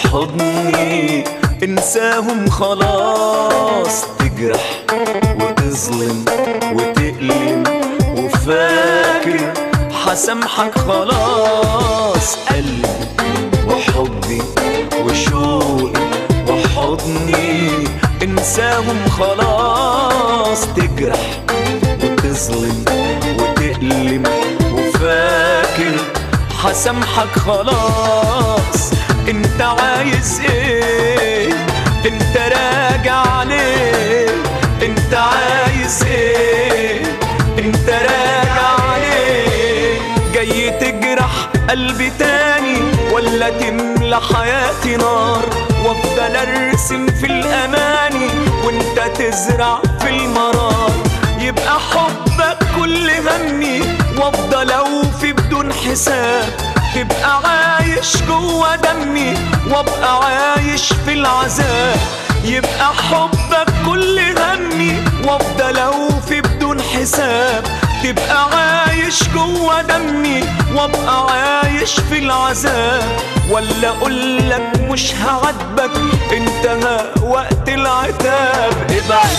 وحضني انساهم خلاص تجرح وتظلم وتظلم وتألم وفاكر حسامحك خلاص قلبي وحبي وشوقي وحضني انساهم خلاص تجرح وتظلم وتألم وفاكر حسامحك خلاص انت عايز ايه انت راجع ليه انت عايز ايه انت راجع ليه جاي تجرح قلبي تاني ولا تملى حياتي نار وافضل ارسم في الاماني وانت تزرع في المرار يبقى حبك كل همي وافضل اوفي بدون حساب تبقى عايش جوا دمي وابقى عايش في العذاب يبقى حبك كل همي وافضل اوفي بدون حساب تبقى عايش جوا دمي وابقى عايش في العذاب ولا اقولك مش هعاتبك انتهى وقت العتاب ابعد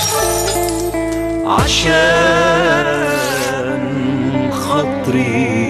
عشان خاطري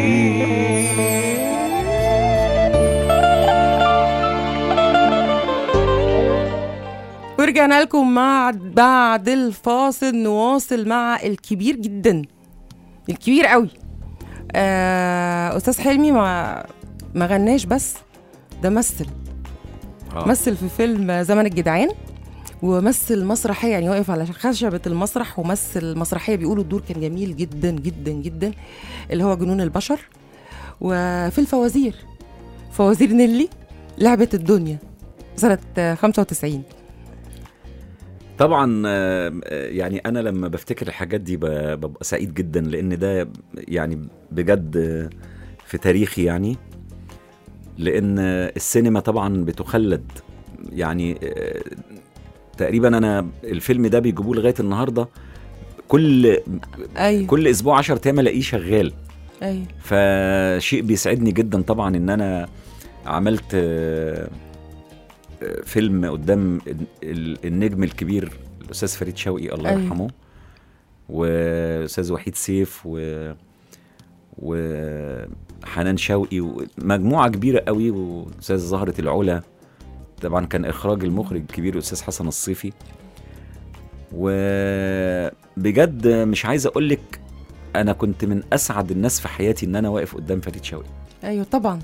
ورجعنا لكم مع بعد الفاصل نواصل مع الكبير جدا الكبير قوي آه استاذ حلمي ما ما غناش بس ده مثل آه. مثل في فيلم زمن الجدعان ومثل مسرحيه يعني واقف على خشبه المسرح ومثل مسرحيه بيقولوا الدور كان جميل جدا جدا جدا اللي هو جنون البشر وفي الفوازير فوازير نيلي لعبه الدنيا سنه آه، 95 طبعا آه، آه، يعني انا لما بفتكر الحاجات دي ب- ببقى سعيد جدا لان ده يعني بجد آه، في تاريخي يعني لان آه، السينما طبعا بتخلد يعني آه، تقريبا انا الفيلم ده بيجيبوه لغايه النهارده كل ايوه كل اسبوع 10 ايام الاقيه شغال ايوه فشيء بيسعدني جدا طبعا ان انا عملت آه، آه، فيلم قدام ال- النجم الكبير الاستاذ فريد شوقي الله أيوة. يرحمه واستاذ وحيد سيف و وحنان شوقي ومجموعه كبيره قوي واستاذ زهره العلا طبعا كان اخراج المخرج الكبير الاستاذ حسن الصيفي وبجد مش عايز اقول لك انا كنت من اسعد الناس في حياتي ان انا واقف قدام فريد شوقي ايوه طبعا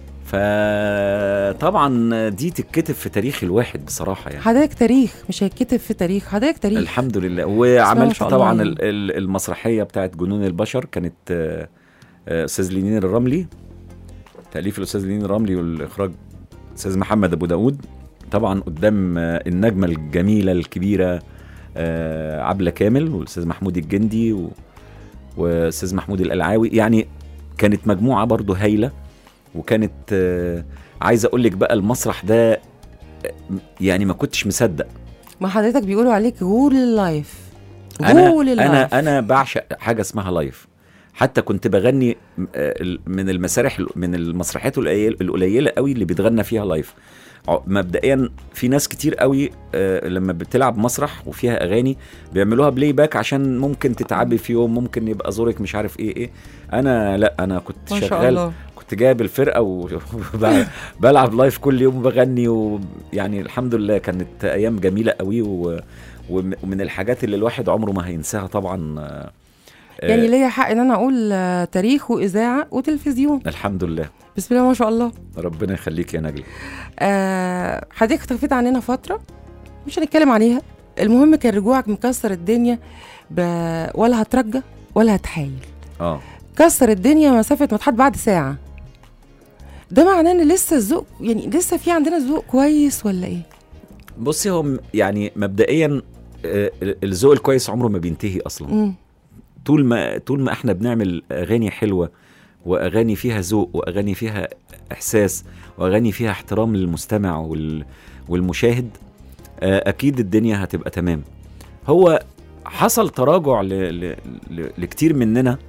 فطبعا دي تتكتب في تاريخ الواحد بصراحه يعني حضرتك تاريخ مش هيتكتب في تاريخ حضرتك تاريخ الحمد لله ما وعملت شاء الله طبعا يعني. ال- ال- المسرحيه بتاعت جنون البشر كانت آه، آه، استاذ لينين الرملي تاليف الاستاذ لينين الرملي والاخراج استاذ محمد ابو داود طبعا قدام آه، النجمه الجميله الكبيره آه، عبله كامل والاستاذ محمود الجندي و- واستاذ محمود القلعاوي يعني كانت مجموعه برضو هايله وكانت آه، عايز اقول لك بقى المسرح ده آه، يعني ما كنتش مصدق ما حضرتك بيقولوا عليك غول اللايف انا غول اللايف انا انا بعشق حاجه اسمها لايف حتى كنت بغني م- آه، ال- من المسارح من المسرحيات القليل- القليله قوي اللي بيتغنى فيها لايف ع- مبدئيا في ناس كتير قوي آه، لما بتلعب مسرح وفيها اغاني بيعملوها بلاي باك عشان ممكن تتعبي في يوم ممكن يبقى زورك مش عارف ايه ايه انا لا انا كنت ما شاء شغال الله كنت جايب الفرقه وبلعب لايف كل يوم وبغني ويعني الحمد لله كانت ايام جميله قوي و... وم- ومن الحاجات اللي الواحد عمره ما هينساها طبعا آه، آه، يعني ليا حق ان انا اقول آه، تاريخ واذاعه وتلفزيون الحمد لله بسم الله ما شاء الله ربنا يخليك يا نجلة آه حضرتك اختفيت عننا فتره مش هنتكلم عليها المهم كان رجوعك مكسر الدنيا ب... ولا هترجى ولا هتحايل اه كسر الدنيا مسافه ما تحط بعد ساعه ده معناه ان لسه الذوق يعني لسه في عندنا ذوق كويس ولا ايه بصي هو م- يعني مبدئيا آه، الذوق الكويس عمره ما بينتهي اصلا مم. طول ما طول ما احنا بنعمل اغاني حلوه واغاني فيها ذوق واغاني فيها احساس واغاني فيها احترام للمستمع وال والمشاهد آه، اكيد الدنيا هتبقى تمام هو حصل تراجع ل... ل... ل... لكتير مننا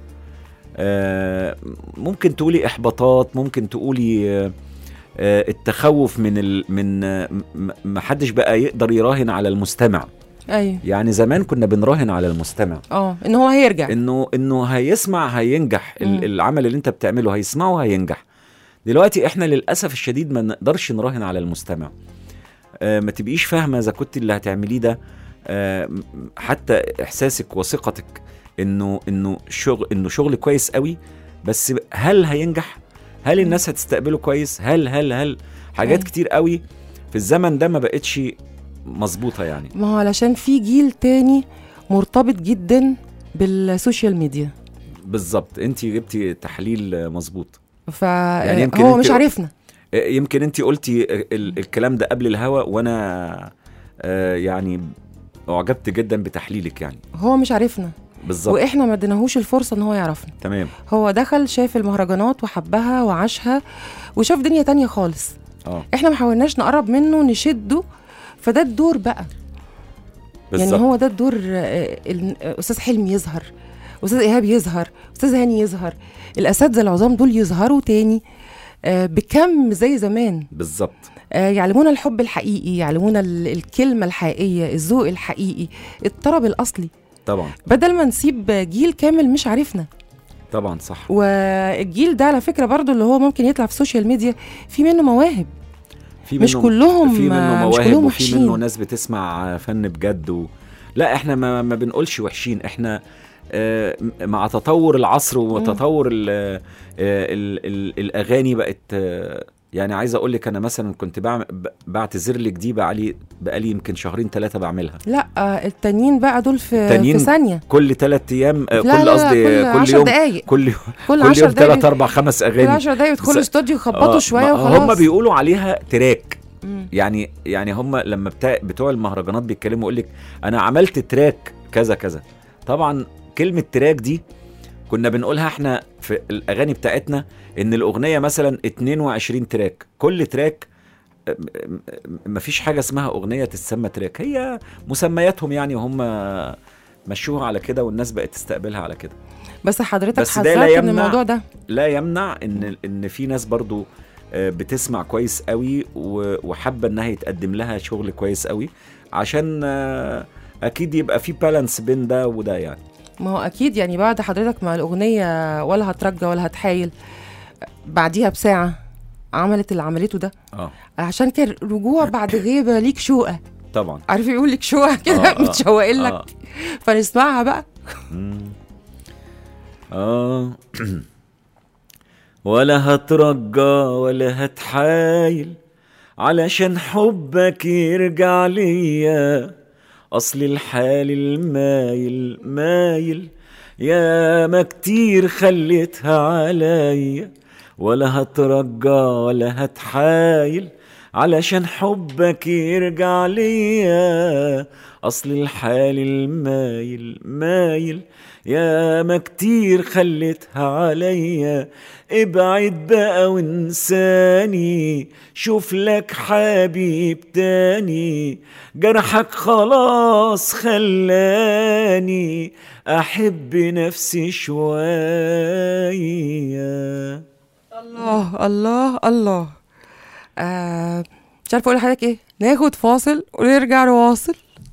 آه، ممكن تقولي احباطات ممكن تقولي آه، آه، التخوف من ال... من آه، م- ما حدش بقى يقدر يراهن على المستمع ايوه يعني زمان كنا بنراهن على المستمع اه ان هو هيرجع انه انه هيسمع هينجح مم. ال- العمل اللي انت بتعمله هيسمعه هينجح دلوقتي احنا للاسف الشديد ما نقدرش نراهن على المستمع آه ما تبقيش فاهمه اذا كنت اللي هتعمليه ده آه م- حتى احساسك وثقتك انه انه شغل انه شغل كويس قوي بس هل هينجح هل الناس هتستقبله كويس هل هل هل حاجات أيوة. كتير قوي في الزمن ده ما بقتش مظبوطه يعني ما هو علشان في جيل تاني مرتبط جدا بالسوشيال ميديا بالظبط انت جبتي تحليل مظبوط فهو يعني يمكن هو انت- مش عارفنا يمكن انت قلتي ال- الكلام ده قبل الهوا وانا آه، يعني اعجبت جدا بتحليلك يعني هو مش عارفنا بالظبط واحنا ما اديناهوش الفرصه ان هو يعرفنا تمام هو دخل شاف المهرجانات وحبها وعاشها وشاف دنيا تانية خالص اه احنا ما حاولناش نقرب منه نشده فده الدور بقى بالظبط يعني هو ده الدور آه، ال- آه، استاذ حلمي يظهر استاذ ايهاب يظهر استاذ هاني يظهر الاساتذه العظام دول يظهروا تاني آه، بكم زي زمان بالظبط آه، يعلمونا الحب الحقيقي يعلمونا ال- الكلمه الحقيقيه الذوق الحقيقي الطرب الاصلي طبعا بدل ما نسيب جيل كامل مش عارفنا طبعا صح والجيل ده على فكره برضو اللي هو ممكن يطلع في السوشيال ميديا في منه مواهب في مش كلهم في منه مش مواهب كلهم وفي وحشين. منه ناس بتسمع فن بجد و... لا احنا ما, ما بنقولش وحشين احنا آه، مع تطور العصر وتطور ال ال ال الاغاني بقت آه، يعني عايز اقول لك انا مثلا كنت بعمل ب- بعتذر لك دي بقالي بقالي يمكن شهرين ثلاثه بعملها لا آه، التانيين بقى دول في التانيين في ثانيه كل ثلاث ايام آه، لا، لا، كل لا، قصدي كل كل, عشر يوم دقايق. كل يوم كل كل 10 يوم ثلاث دقايق اربع خمس كل اغاني 10 دقايق يدخلوا بس- استوديو يخبطوا آه، شويه ما- وخلاص هم بيقولوا عليها تراك مم. يعني يعني هم لما بتاع بتوع المهرجانات بيتكلموا يقول لك انا عملت تراك كذا كذا طبعا كلمه تراك دي كنا بنقولها احنا في الاغاني بتاعتنا ان الاغنيه مثلا 22 تراك كل تراك م- م- مفيش حاجه اسمها اغنيه تتسمى تراك هي مسمياتهم يعني هم مشوها على كده والناس بقت تستقبلها على كده بس حضرتك بس ده لا حذرت من يمنع- الموضوع ده لا يمنع ان ان في ناس برضو آه، بتسمع كويس قوي و- وحابه انها يتقدم لها شغل كويس قوي عشان آه، اكيد يبقى في بالانس بين ده وده يعني ما هو اكيد يعني بعد حضرتك ما الاغنيه ولا هترجى ولا هتحايل بعديها بساعه عملت اللي عملته ده اه عشان كان رجوع بعد غيبه ليك شوقه طبعا عارف يقول لك شوقه كده آه، آه، متشوقين لك آه. فنسمعها بقى مم. اه ولا هترجى ولا هتحايل علشان حبك يرجع ليا اصل الحال المايل مايل يا ما كتير خليتها عليا ولا هترجى ولا هتحايل علشان حبك يرجع ليا اصل الحال المايل مايل يا ما كتير خليتها عليا ابعد بقى وانساني شوف لك حبيب تاني جرحك خلاص خلاني احب نفسي شويه الله الله الله آه مش عارفه اقول لحضرتك ايه ناخد فاصل ونرجع نواصل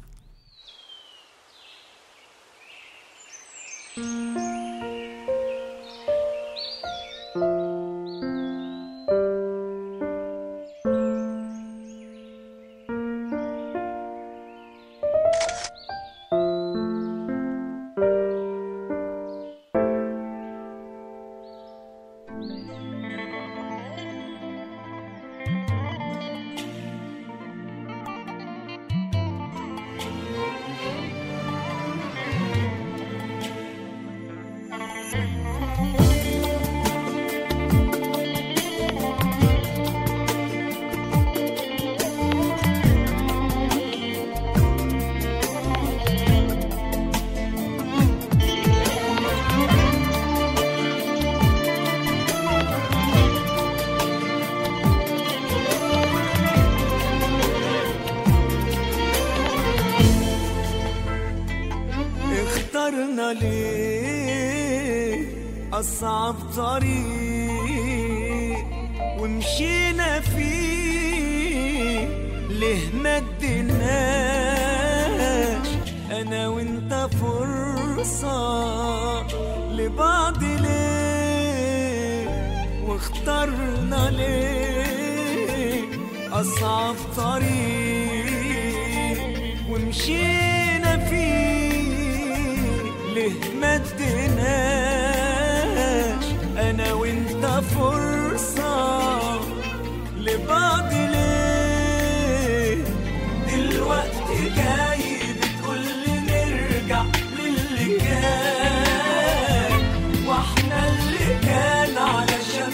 اخترنا ليه أصعب طريق ومشينا فيه ليه ما اديناش انا وانت فرصة لبعض ليه واخترنا ليه اصعب طريق ومشينا فيه ليه ما اديناش انا وانت فرصة لبعض ليه دلوقتي جاي بتقولي نرجع للي كان واحنا اللي كان علشان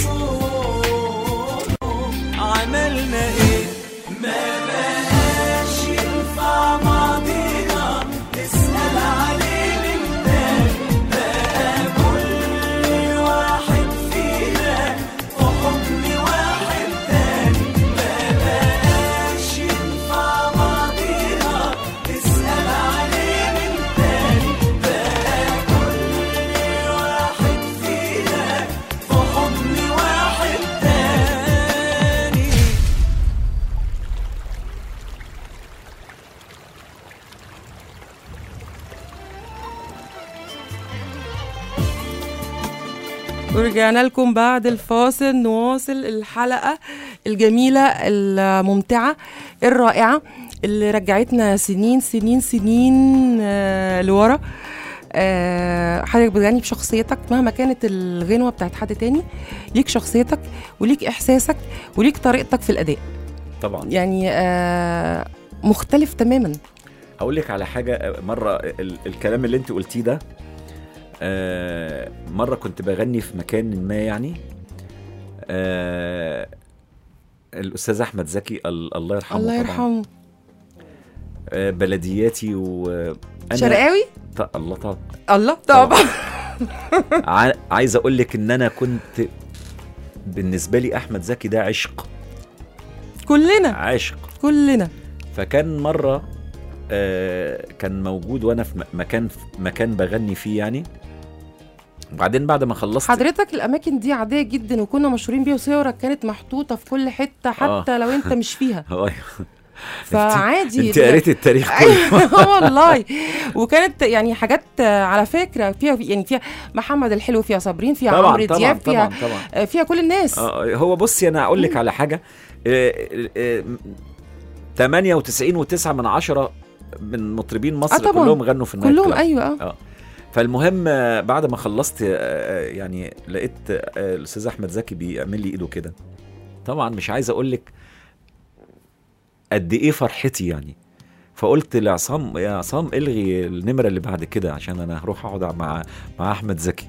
نصوم عملنا ايه ما بقاش ينفع بعضينا نسأل عليه من تاني بقى كل واحد فينا في حضن واحد تاني ما بقاش ينفع بعضينا نسأل عليه من تاني بقى كل واحد فينا في حضن واحد تاني ورجعنا لكم بعد الفاصل نواصل الحلقة الجميلة الممتعة الرائعة اللي رجعتنا سنين سنين سنين آه، لورا آه، حضرتك بتغني بشخصيتك مهما كانت الغنوة بتاعت حد تاني ليك شخصيتك وليك إحساسك وليك طريقتك في الأداء طبعا يعني آه، مختلف تماما اقول لك على حاجه مره ال- الكلام اللي انت قلتيه ده آه، مره كنت بغني في مكان ما يعني آه، الاستاذ احمد زكي ال- الله يرحمه الله طبعاً. يرحمه آه، بلدياتي وانا شرقاوي ط- الله طبعا الله طبعا ع- عايز اقول لك ان انا كنت بالنسبه لي احمد زكي ده عشق كلنا عاشق كلنا فكان مره آه، كان موجود وانا في م- مكان في مكان بغني فيه يعني وبعدين بعد ما خلصت حضرتك الاماكن دي عاديه جدا وكنا مشهورين بيها وصورك كانت محطوطه في كل حته حتى آه. لو انت مش فيها أيوة. فعادي انت قريت التاريخ كله ايوه والله وكانت يعني حاجات آه، على فكره فيها يعني فيها محمد الحلو فيها صابرين فيها طبعا عمرو طبعا دياب فيها طبعا طبعا آه، فيها كل الناس آه، هو بصي انا اقول لك على حاجه آه، آه، 98 و9 من عشرة من مطربين مصر آه، طبعاً. كلهم غنوا في النايت كلهم كلاب. ايوه اه اه فالمهم آه، بعد ما خلصت آه، يعني لقيت آه، الاستاذ احمد زكي بيعمل لي ايده كده طبعا مش عايز اقول لك قد ايه فرحتي يعني فقلت لعصام يا عصام الغي النمره اللي بعد كده عشان انا هروح اقعد مع مع احمد زكي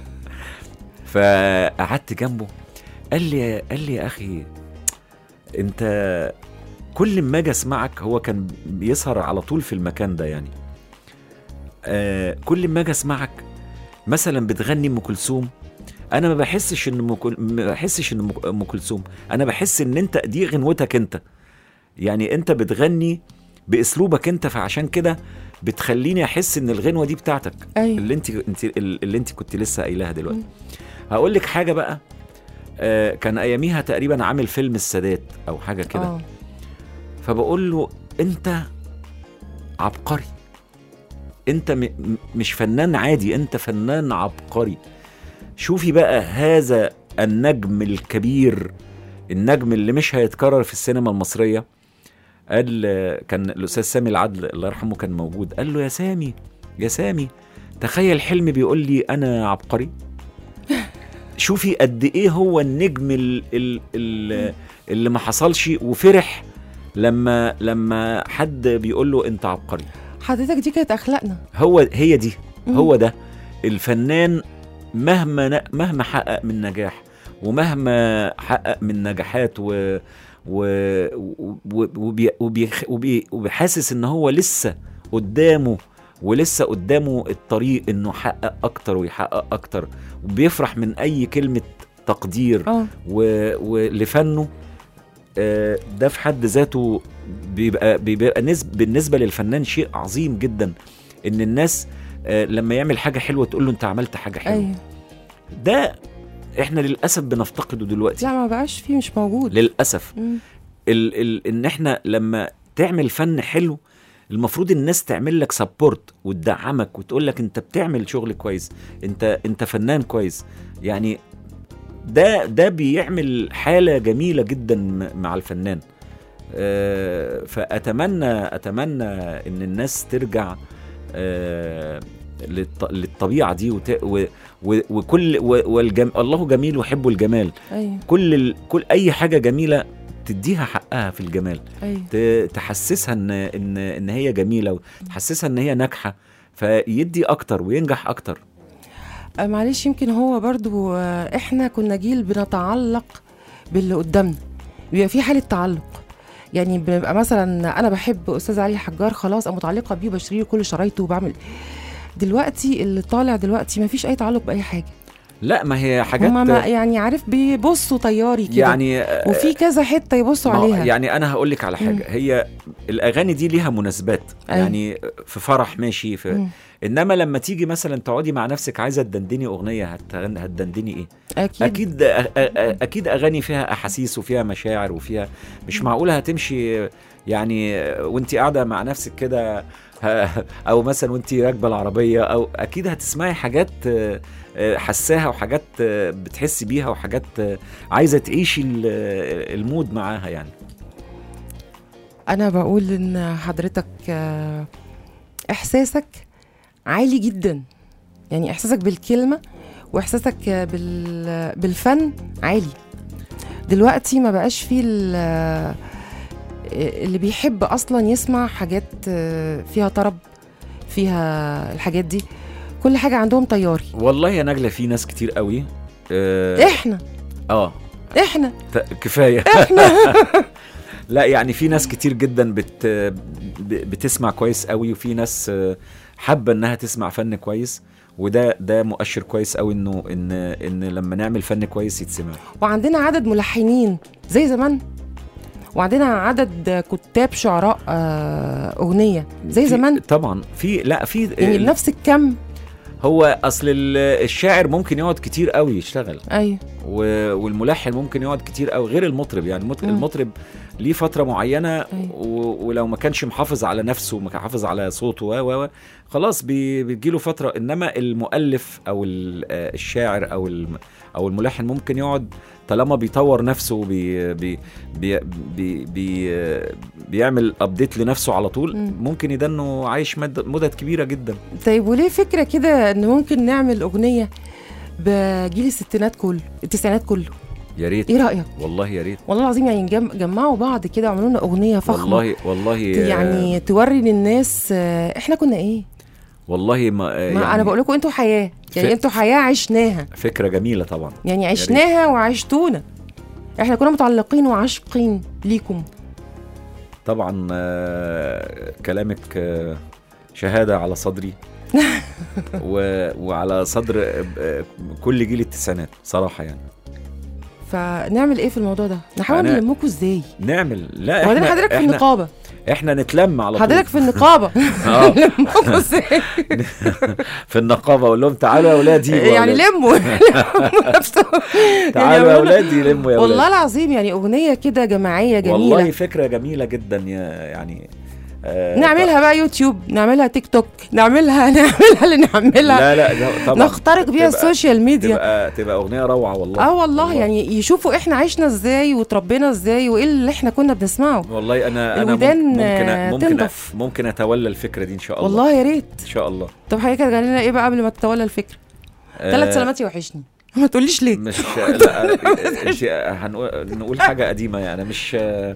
فقعدت جنبه قال لي قال لي يا اخي انت كل ما اجي اسمعك هو كان بيسهر على طول في المكان ده يعني آه كل ما اجي اسمعك مثلا بتغني ام كلثوم انا ما بحسش ان ام كل- ما بحسش ان أم- ام كلثوم انا بحس ان انت دي غنوتك انت يعني انت بتغني باسلوبك انت فعشان كده بتخليني احس ان الغنوه دي بتاعتك ايوه اللي انت انت اللي انت كنت لسه قايلاها دلوقتي هقول لك حاجه بقى آه كان اياميها تقريبا عامل فيلم السادات او حاجه كده اه فبقول له انت عبقري انت م- م- مش فنان عادي انت فنان عبقري شوفي بقى هذا النجم الكبير النجم اللي مش هيتكرر في السينما المصرية قال كان الأستاذ سامي العدل الله يرحمه كان موجود قال له يا سامي يا سامي تخيل حلمي بيقول لي أنا عبقري شوفي قد إيه هو النجم ال ال ال اللي ما حصلش وفرح لما لما حد بيقول له أنت عبقري حضرتك دي كانت اخلاقنا هو هي دي مم. هو ده الفنان مهما ن- مهما حقق من نجاح ومهما حقق من نجاحات و و و- وبي وبي وبي وبيحاسس ان هو لسه قدامه ولسه قدامه الطريق انه يحقق اكتر ويحقق اكتر وبيفرح من اي كلمه تقدير اه و- ولفنه آه، ده في حد ذاته بيبقى بيبقى نسب بالنسبه للفنان شيء عظيم جدا ان الناس آه، لما يعمل حاجه حلوه تقول له انت عملت حاجه حلوه ايوه ده احنا للاسف بنفتقده دلوقتي لا ما بقاش فيه مش موجود للاسف مم. ال ال ان احنا لما تعمل فن حلو المفروض الناس تعمل لك سبورت وتدعمك وتقول لك انت بتعمل شغل كويس انت انت فنان كويس يعني ده ده بيعمل حاله جميله جدا م- مع الفنان آه، فاتمنى اتمنى ان الناس ترجع آه، للط- للطبيعه دي وت... و... و... وكل و... والجم... الله جميل ويحب الجمال ايوه كل ال... كل اي حاجه جميله تديها حقها في الجمال ايوه ت... تحسسها ان ان ان هي جميله وتحسسها ان هي ناجحه فيدي اكتر وينجح اكتر آه، معلش يمكن هو برضو آه، احنا كنا جيل بنتعلق باللي قدامنا بيبقى في حاله تعلق يعني بنبقى مثلا انا بحب استاذ علي حجار خلاص انا متعلقه بيه وبشتري له كل شرايطه وبعمل دلوقتي اللي طالع دلوقتي ما فيش اي تعلق باي حاجه لا ما هي حاجات هما ما يعني عارف بيبصوا طياري كده يعني وفي كذا حته يبصوا ما هو عليها يعني انا هقول لك على حاجه هي الاغاني دي ليها مناسبات أيوة. يعني في فرح ماشي في مم. انما لما تيجي مثلا تقعدي مع نفسك عايزه تدندني اغنيه هتغن- هتدندني ايه اكيد, اكيد أ- أ- اكيد اغاني فيها احاسيس وفيها مشاعر وفيها مش معقوله هتمشي يعني وانت قاعده مع نفسك كده ه- او مثلا وانت راكبه العربيه او اكيد هتسمعي حاجات آه، آه، حساها وحاجات آه، بتحسي بيها وحاجات آه، عايزه تعيشي ال- المود معاها يعني انا بقول ان حضرتك آه، احساسك عالي جدا يعني احساسك بالكلمه واحساسك آه، بال بالفن عالي دلوقتي ما بقاش فيه ال- آه، اللي بيحب اصلا يسمع حاجات آه، فيها طرب فيها الحاجات دي كل حاجه عندهم طياري والله يا نجله في ناس كتير قوي اه, احنا آه احنا ت- كفايه لا يعني في ناس كتير جدا بت ب- بتسمع كويس قوي وفي ناس آه، حابه انها تسمع فن كويس وده ده مؤشر كويس قوي انه ان ان لما نعمل فن كويس يتسمع وعندنا عدد ملحنين زي زمان وعندنا عدد كتاب شعراء آه، اغنيه زي في- زمان طبعا في لا في يعني بنفس الكم هو اصل ال- الشاعر ممكن يقعد كتير قوي يشتغل ايوه و- والملحن ممكن يقعد كتير قوي غير المطرب يعني المط- مم. المطرب ليه فتره معينه أيوة. و- ولو ما كانش محافظ على نفسه وما كان حافظ على صوته و و و خلاص بي- بتجيله فتره انما المؤلف او ال- آه، الشاعر او الم- او الملحن ممكن يقعد طالما بيطور نفسه بي بي بي بي بي آه، بيعمل ابديت لنفسه على طول مم. ممكن يده انه عايش مد- مدد كبيره جدا طيب وليه فكره كده ان ممكن نعمل اغنيه بجيل الستينات كله التسعينات كله يا ريت ايه رايك والله يا ريت والله العظيم يعني نجم- جمعوا بعض كده وعملوا لنا اغنيه فخمه والله والله يعني توري للناس آه، احنا كنا ايه والله ما, ما يعني انا بقول لكم انتوا حياه يعني ف- انتوا حياه عشناها فكره جميله طبعا يعني ريت. عشناها وعشتونا احنا كنا متعلقين وعاشقين ليكم طبعا آه، كلامك آه، شهاده على صدري و... وعلى صدر آه، كل جيل التسعينات صراحه يعني فنعمل ايه في الموضوع ده نحاول أنا- نلمكم ازاي نعمل لا وبعدين احنا حضرتك في احنا, النقابه احنا نتلم على طول حضرتك في النقابه اه نلمكم ازاي في النقابه اقول لهم تعالوا يا اولادي يعني لموا لموا نفسهم تعالوا يا يعملوا- اولادي لموا يا والله اولادي العظيم يعني اغنيه كده جماعيه جميله والله فكره جميله جدا يا يعني آه، نعملها بقى يوتيوب نعملها تيك توك نعملها نعملها اللي نعملها لا لا ده طبعا نخترق بيها تبقى- السوشيال ميديا تبقى تبقى اغنيه روعه والله اه والله يعني يشوفوا احنا عشنا ازاي وتربينا ازاي وايه اللي احنا كنا بنسمعه والله انا انا الودان، ممكن آه، ممكن تنضف. ممكن اتولى الفكره دي ان شاء الله والله يا ريت ان شاء الله طب حضرتك هتغني لنا ايه بقى قبل ما تتولى الفكره ثلاث آه، سلامات يوحشني ما تقوليش ليه مش لا انت هنقول نقول حاجه قديمه يعني مش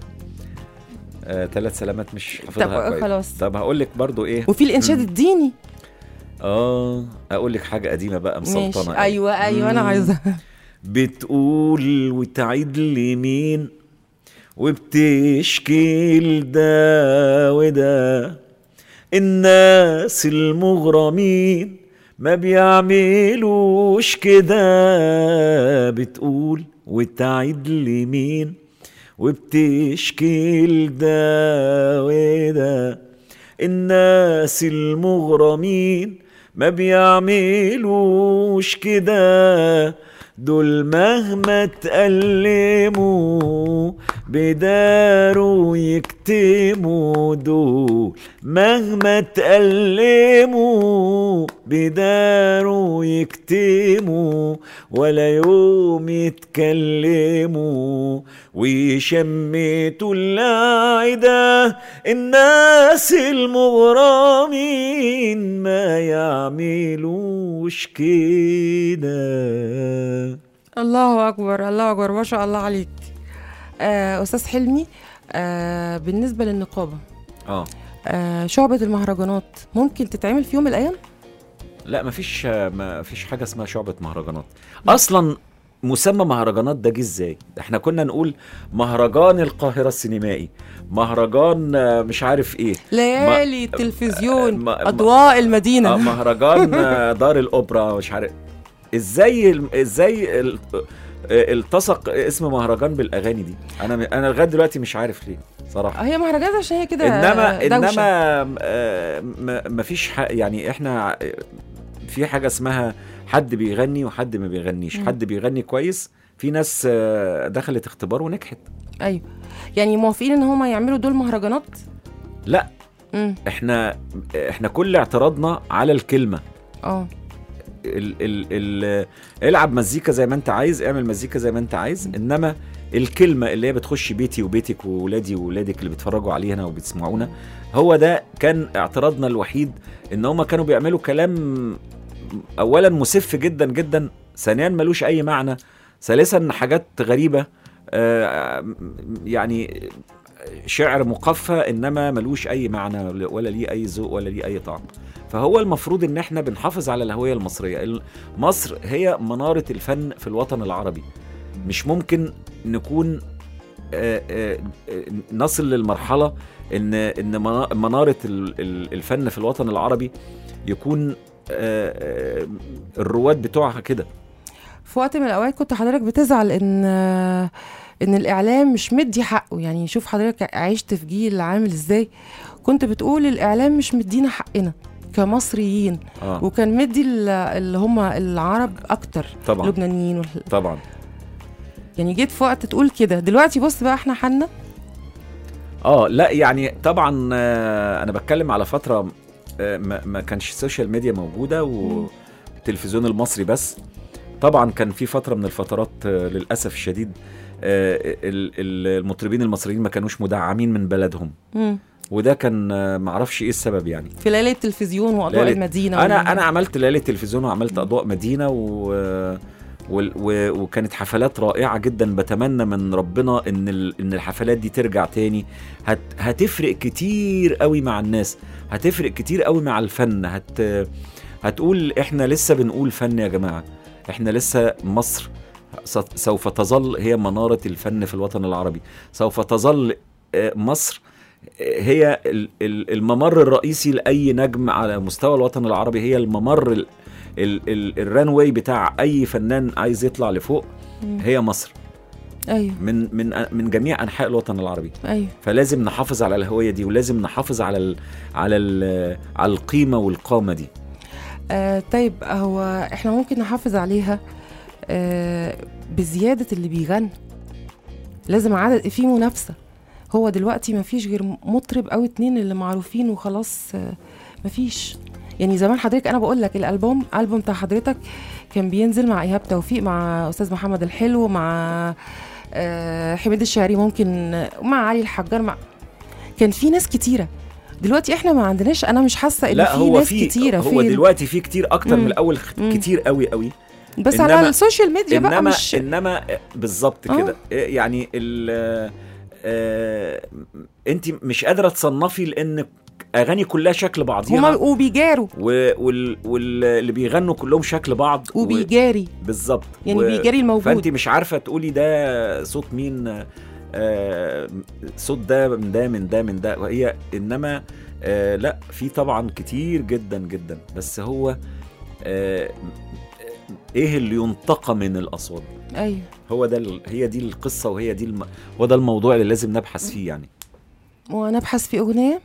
ثلاث سلامات مش حافظها طب كويس خلاص. طب هقول لك برضو ايه وفي الانشاد الديني اه اقول لك حاجه قديمه بقى مسلطنه ماشي أوي. ايوه ايوه انا مم. عايزه بتقول وتعيد لمين وبتشكي لده وده الناس المغرمين ما بيعملوش كده بتقول وتعيد لمين وبتشكي لده وده الناس المغرمين ما بيعملوش كده دول مهما تألموا بداروا يكتموا دول مهما تألموا بداروا يكتموا ولا يوم يتكلموا ويشمتوا العدا الناس المغرمين ما يعملوش كده الله اكبر الله اكبر ما شاء الله عليك آه استاذ حلمي آه بالنسبه للنقابه اه آه شعبة المهرجانات ممكن تتعمل في يوم من الأيام؟ لا مفيش مفيش حاجه اسمها شعبه مهرجانات اصلا مسمى مهرجانات ده جه ازاي احنا كنا نقول مهرجان القاهره السينمائي مهرجان آه، مش عارف ايه ليالي التلفزيون ما- ما- أضواء المدينة آه، مهرجان آه، دار الاوبرا مش عارف ازاي ال- ازاي ال- آه، التصق اسم مهرجان بالاغاني دي انا انا لغايه دلوقتي مش عارف ليه صراحه هي مهرجانات عشان هي كده انما دوشة. انما آه، ما ما فيش ح- يعني احنا في حاجه اسمها حد بيغني وحد ما بيغنيش مم. حد بيغني كويس في ناس آه، دخلت اختبار ونجحت أيوه يعني موافقين إن هما يعملوا دول مهرجانات؟ لا امم احنا احنا كل اعتراضنا على الكلمه اه ال ال ال العب مزيكا زي ما انت عايز اعمل مزيكا زي ما انت عايز انما الكلمه اللي هي بتخش بيتي وبيتك وولادي وولادك اللي بيتفرجوا علينا وبيسمعونا هو ده كان اعتراضنا الوحيد ان هم كانوا بيعملوا كلام اولا مسف جدا جدا ثانيا ملوش اي معنى ثالثا حاجات غريبه آه، يعني شعر مقفى انما ملوش اي معنى ولا ليه اي ذوق ولا ليه اي طعم فهو المفروض ان احنا بنحافظ على الهويه المصريه ال- مصر هي مناره الفن في الوطن العربي مش ممكن نكون آه، آه، آه، نصل للمرحله ان ان منا- مناره ال- ال- الفن في الوطن العربي يكون آه، آه، الرواد بتوعها كده في وقت من الأوقات كنت حضرتك بتزعل إن إن الإعلام مش مدي حقه يعني شوف حضرتك عشت في جيل عامل إزاي كنت بتقول الإعلام مش مدينا حقنا كمصريين اه وكان مدي ال- اللي هم العرب أكتر طبعا لبنانيين وال- طبعا يعني جيت في وقت تقول كده دلوقتي بص بقى احنا حالنا اه لا يعني طبعا آه، انا بتكلم على فتره آه، ما ما كانش السوشيال ميديا موجوده والتلفزيون المصري بس طبعا كان في فتره من الفترات آه، للاسف الشديد آه، ال- ال- المطربين المصريين ما كانوش مدعمين من بلدهم مم. وده كان آه، معرفش ايه السبب يعني في ليالي التلفزيون واضواء ليالي- المدينه انا وال- انا عملت ليالي التلفزيون وعملت اضواء مدينه و... وال- و... وكانت حفلات رائعه جدا بتمنى من ربنا ان ال... ان الحفلات دي ترجع تاني هت... هتفرق كتير قوي مع الناس هتفرق كتير قوي مع الفن هت... هتقول احنا لسه بنقول فن يا جماعه احنا لسه مصر س- سوف تظل هي مناره الفن في الوطن العربي سوف تظل آه، مصر هي ال- ال- الممر الرئيسي لاي نجم على مستوى الوطن العربي هي الممر ال- ال- ال- الرانواي بتاع اي فنان عايز يطلع لفوق مم. هي مصر ايوه من من من جميع انحاء الوطن العربي ايوه فلازم نحافظ على الهويه دي ولازم نحافظ على ال على ال على القيمه والقامه دي آه طيب هو احنا ممكن نحافظ عليها آه بزياده اللي بيغني لازم عدد في منافسه هو دلوقتي ما فيش غير مطرب او اتنين اللي معروفين وخلاص آه مفيش يعني زمان حضرتك انا بقول لك الالبوم البوم بتاع حضرتك كان بينزل مع ايهاب توفيق مع استاذ محمد الحلو مع آه حميد الشاعري ممكن آه، مع علي الحجار مع كان في ناس كتيره دلوقتي احنا ما عندناش انا مش حاسه ان لا في هو ناس في كتيره هو فين دلوقتي في كتير اكتر مم. من الاول خ- مم. كتير قوي قوي بس إنما- على السوشيال ميديا بقى انما مش انما بالظبط آه. كده يعني ال آه انت مش قادره تصنفي لان اغاني كلها شكل هما بعضيها وبيجاروا و- وال- واللي بيغنوا كلهم شكل بعض و- وبيجاري بالظبط يعني و- بيجاري فانت الموجود مش عارفه تقولي ده صوت مين آه صوت ده من ده من ده من ده وهي انما آه لا في طبعا كتير جدا جدا بس هو آه ايه اللي ينتقى من الاصوات دي ايوه هو ده ال- هي دي القصه وهي دي الم... هو ده الموضوع اللي لازم نبحث فيه يعني ونبحث في اغنيه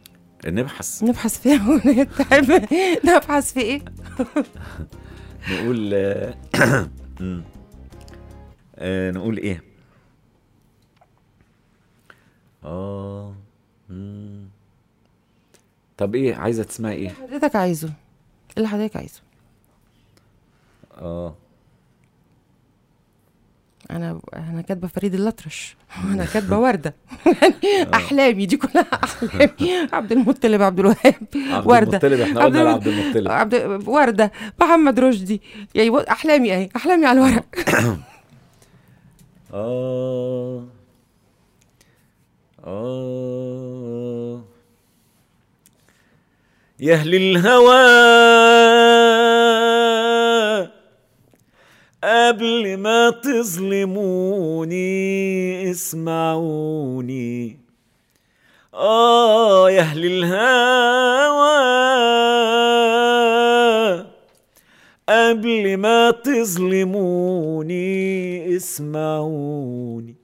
نبحث نبحث في اغنيه تحب نبحث في ايه نقول آه، مم. آه نقول ايه اه مم. طب ايه عايزه تسمعي ايه حضرتك عايزه اللي حضرتك عايزه اه انا انا كاتبه فريد الأطرش انا كاتبه ورده احلامي دي كلها احلامي عبد المطلب عبد الوهاب عبد ورده المطلب احنا قلنا لعبد المطلب عبد ورده محمد رشدي يعني بص- احلامي اهي احلامي على الورق آه آه يا أهل الهوى قبل ما تظلموني اسمعوني آه يا أهل الهوى قبل ما تظلموني اسمعوني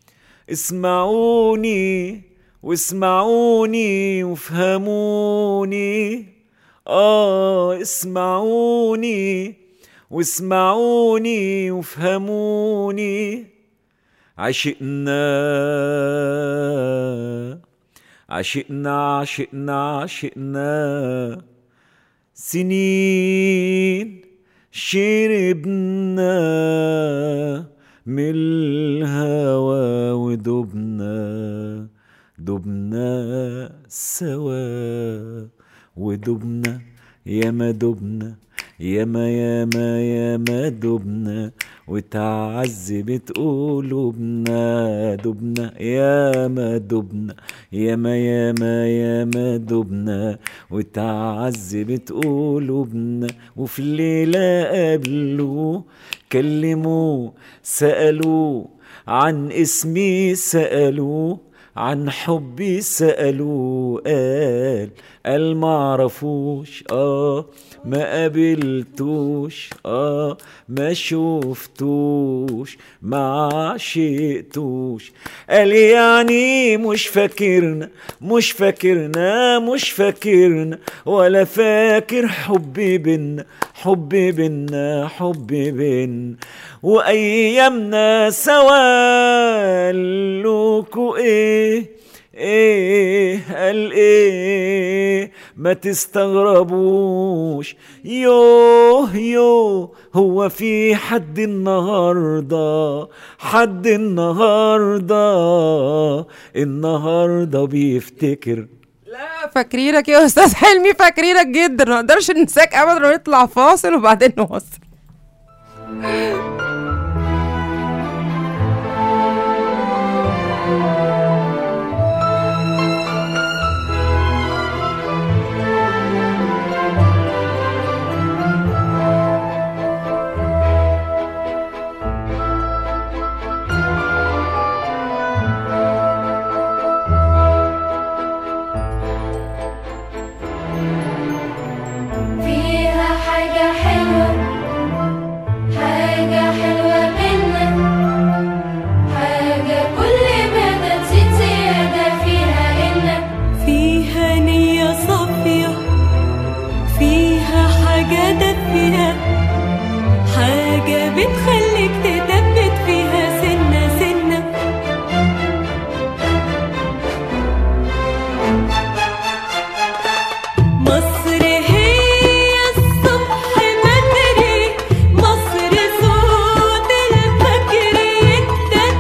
اسمعوني واسمعوني وافهموني اه اسمعوني واسمعوني وافهموني عشقنا عشقنا عشقنا عشقنا سنين شربنا من الهوى ودبنا دبنا سوا ودبنا ياما دبنا ياما ياما ياما دبنا وتعذبت قلوبنا دبنا ياما دبنا ياما ياما ياما دبنا وتعذبت قلوبنا وفي الليلة قابلوه كلموه سألوه عن اسمي سألوه عن حبي سألوه قال قال معرفوش اه ما قابلتوش اه ما شفتوش ما عشقتوش قال يعني مش فاكرنا مش فاكرنا مش فاكرنا ولا فاكر حبي بينا حبي بينا حبي بينا وايامنا سوا لكو ايه ايه قال ايه ما تستغربوش يوه يوه هو في حد النهارده حد النهارده النهارده بيفتكر لا فاكرينك يا استاذ حلمي فاكرينك جدا ما نقدرش ننساك ابدا ونطلع فاصل وبعدين نوصل فيها حاجة حلوة حاجة حلوة منا حاجة كل ما تزيد زيادة فيها إن فيها نية صافية فيها حاجة دافية حاجة بتخليك تثبت فيها سنة سنة مصر هي الصبح بدري مصر صوت الفجر يدن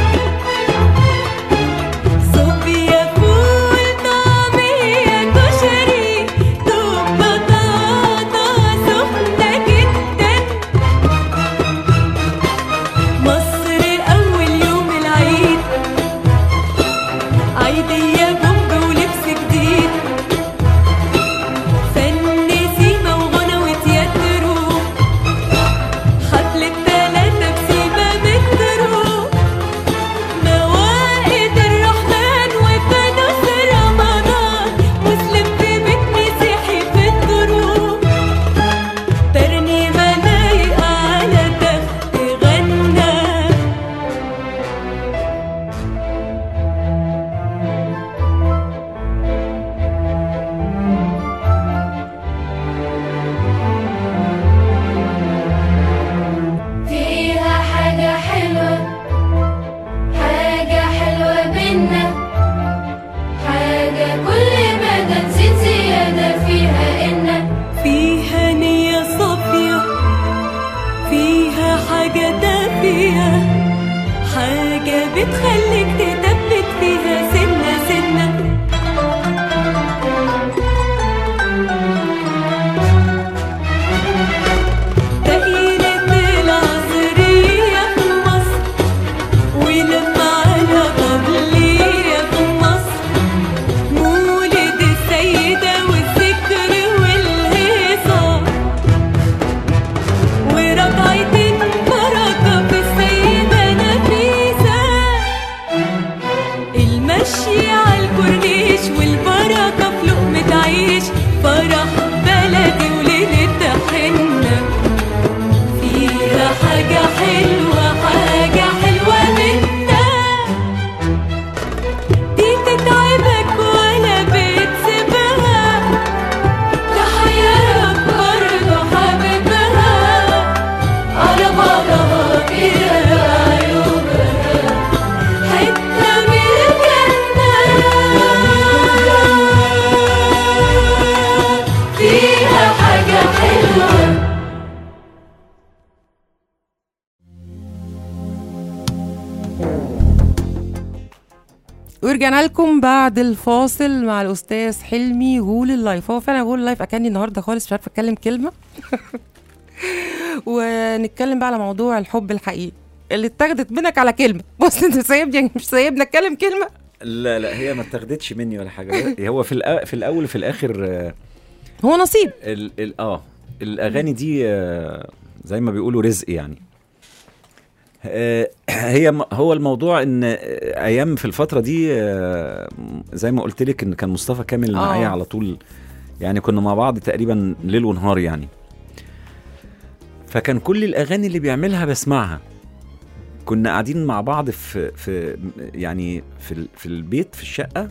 صوبيا فول طعمية كشري دوب بطاطا سخنة جدا بتخليك تثبت فيها سنة سنة دقيقة العصرية في مصر ولما على قبلية في مصر مولد السيدة والذكر والهيصة وركعتين بركة في السيدة نفيسة المشي على الكورنيش والبركة في لقمة عيش فرح بلدي وليلة حنة فيها حاجة حلوة حاجة حلوة منها دي تتعبك ولا بتسيبها تحيرك برضه حبيبها على بعضها كده عيوبها حتة من الجنة فيها حاجة حلوة ورجعنا لكم بعد الفاصل مع الاستاذ حلمي غول اللايف هو فعلا غول اللايف اكاني النهارده خالص مش عارفه اتكلم كلمه ونتكلم بقى على موضوع الحب الحقيقي اللي اتاخدت منك على كلمه بص انت سايبني مش سايبني اتكلم كلمه لا لا هي ما اتاخدتش مني ولا حاجه هو في الأ... في الاول وفي الاخر آه، هو نصيب ال... ال... اه الاغاني دي آه، زي ما بيقولوا رزق يعني آه، هي م- هو الموضوع ان آه، ايام في الفتره دي آه، زي ما قلت لك ان كان مصطفى كامل آه. معايا على طول يعني كنا مع بعض تقريبا ليل ونهار يعني فكان كل الاغاني اللي بيعملها بسمعها كنا قاعدين مع بعض في في يعني في ال- في البيت في الشقه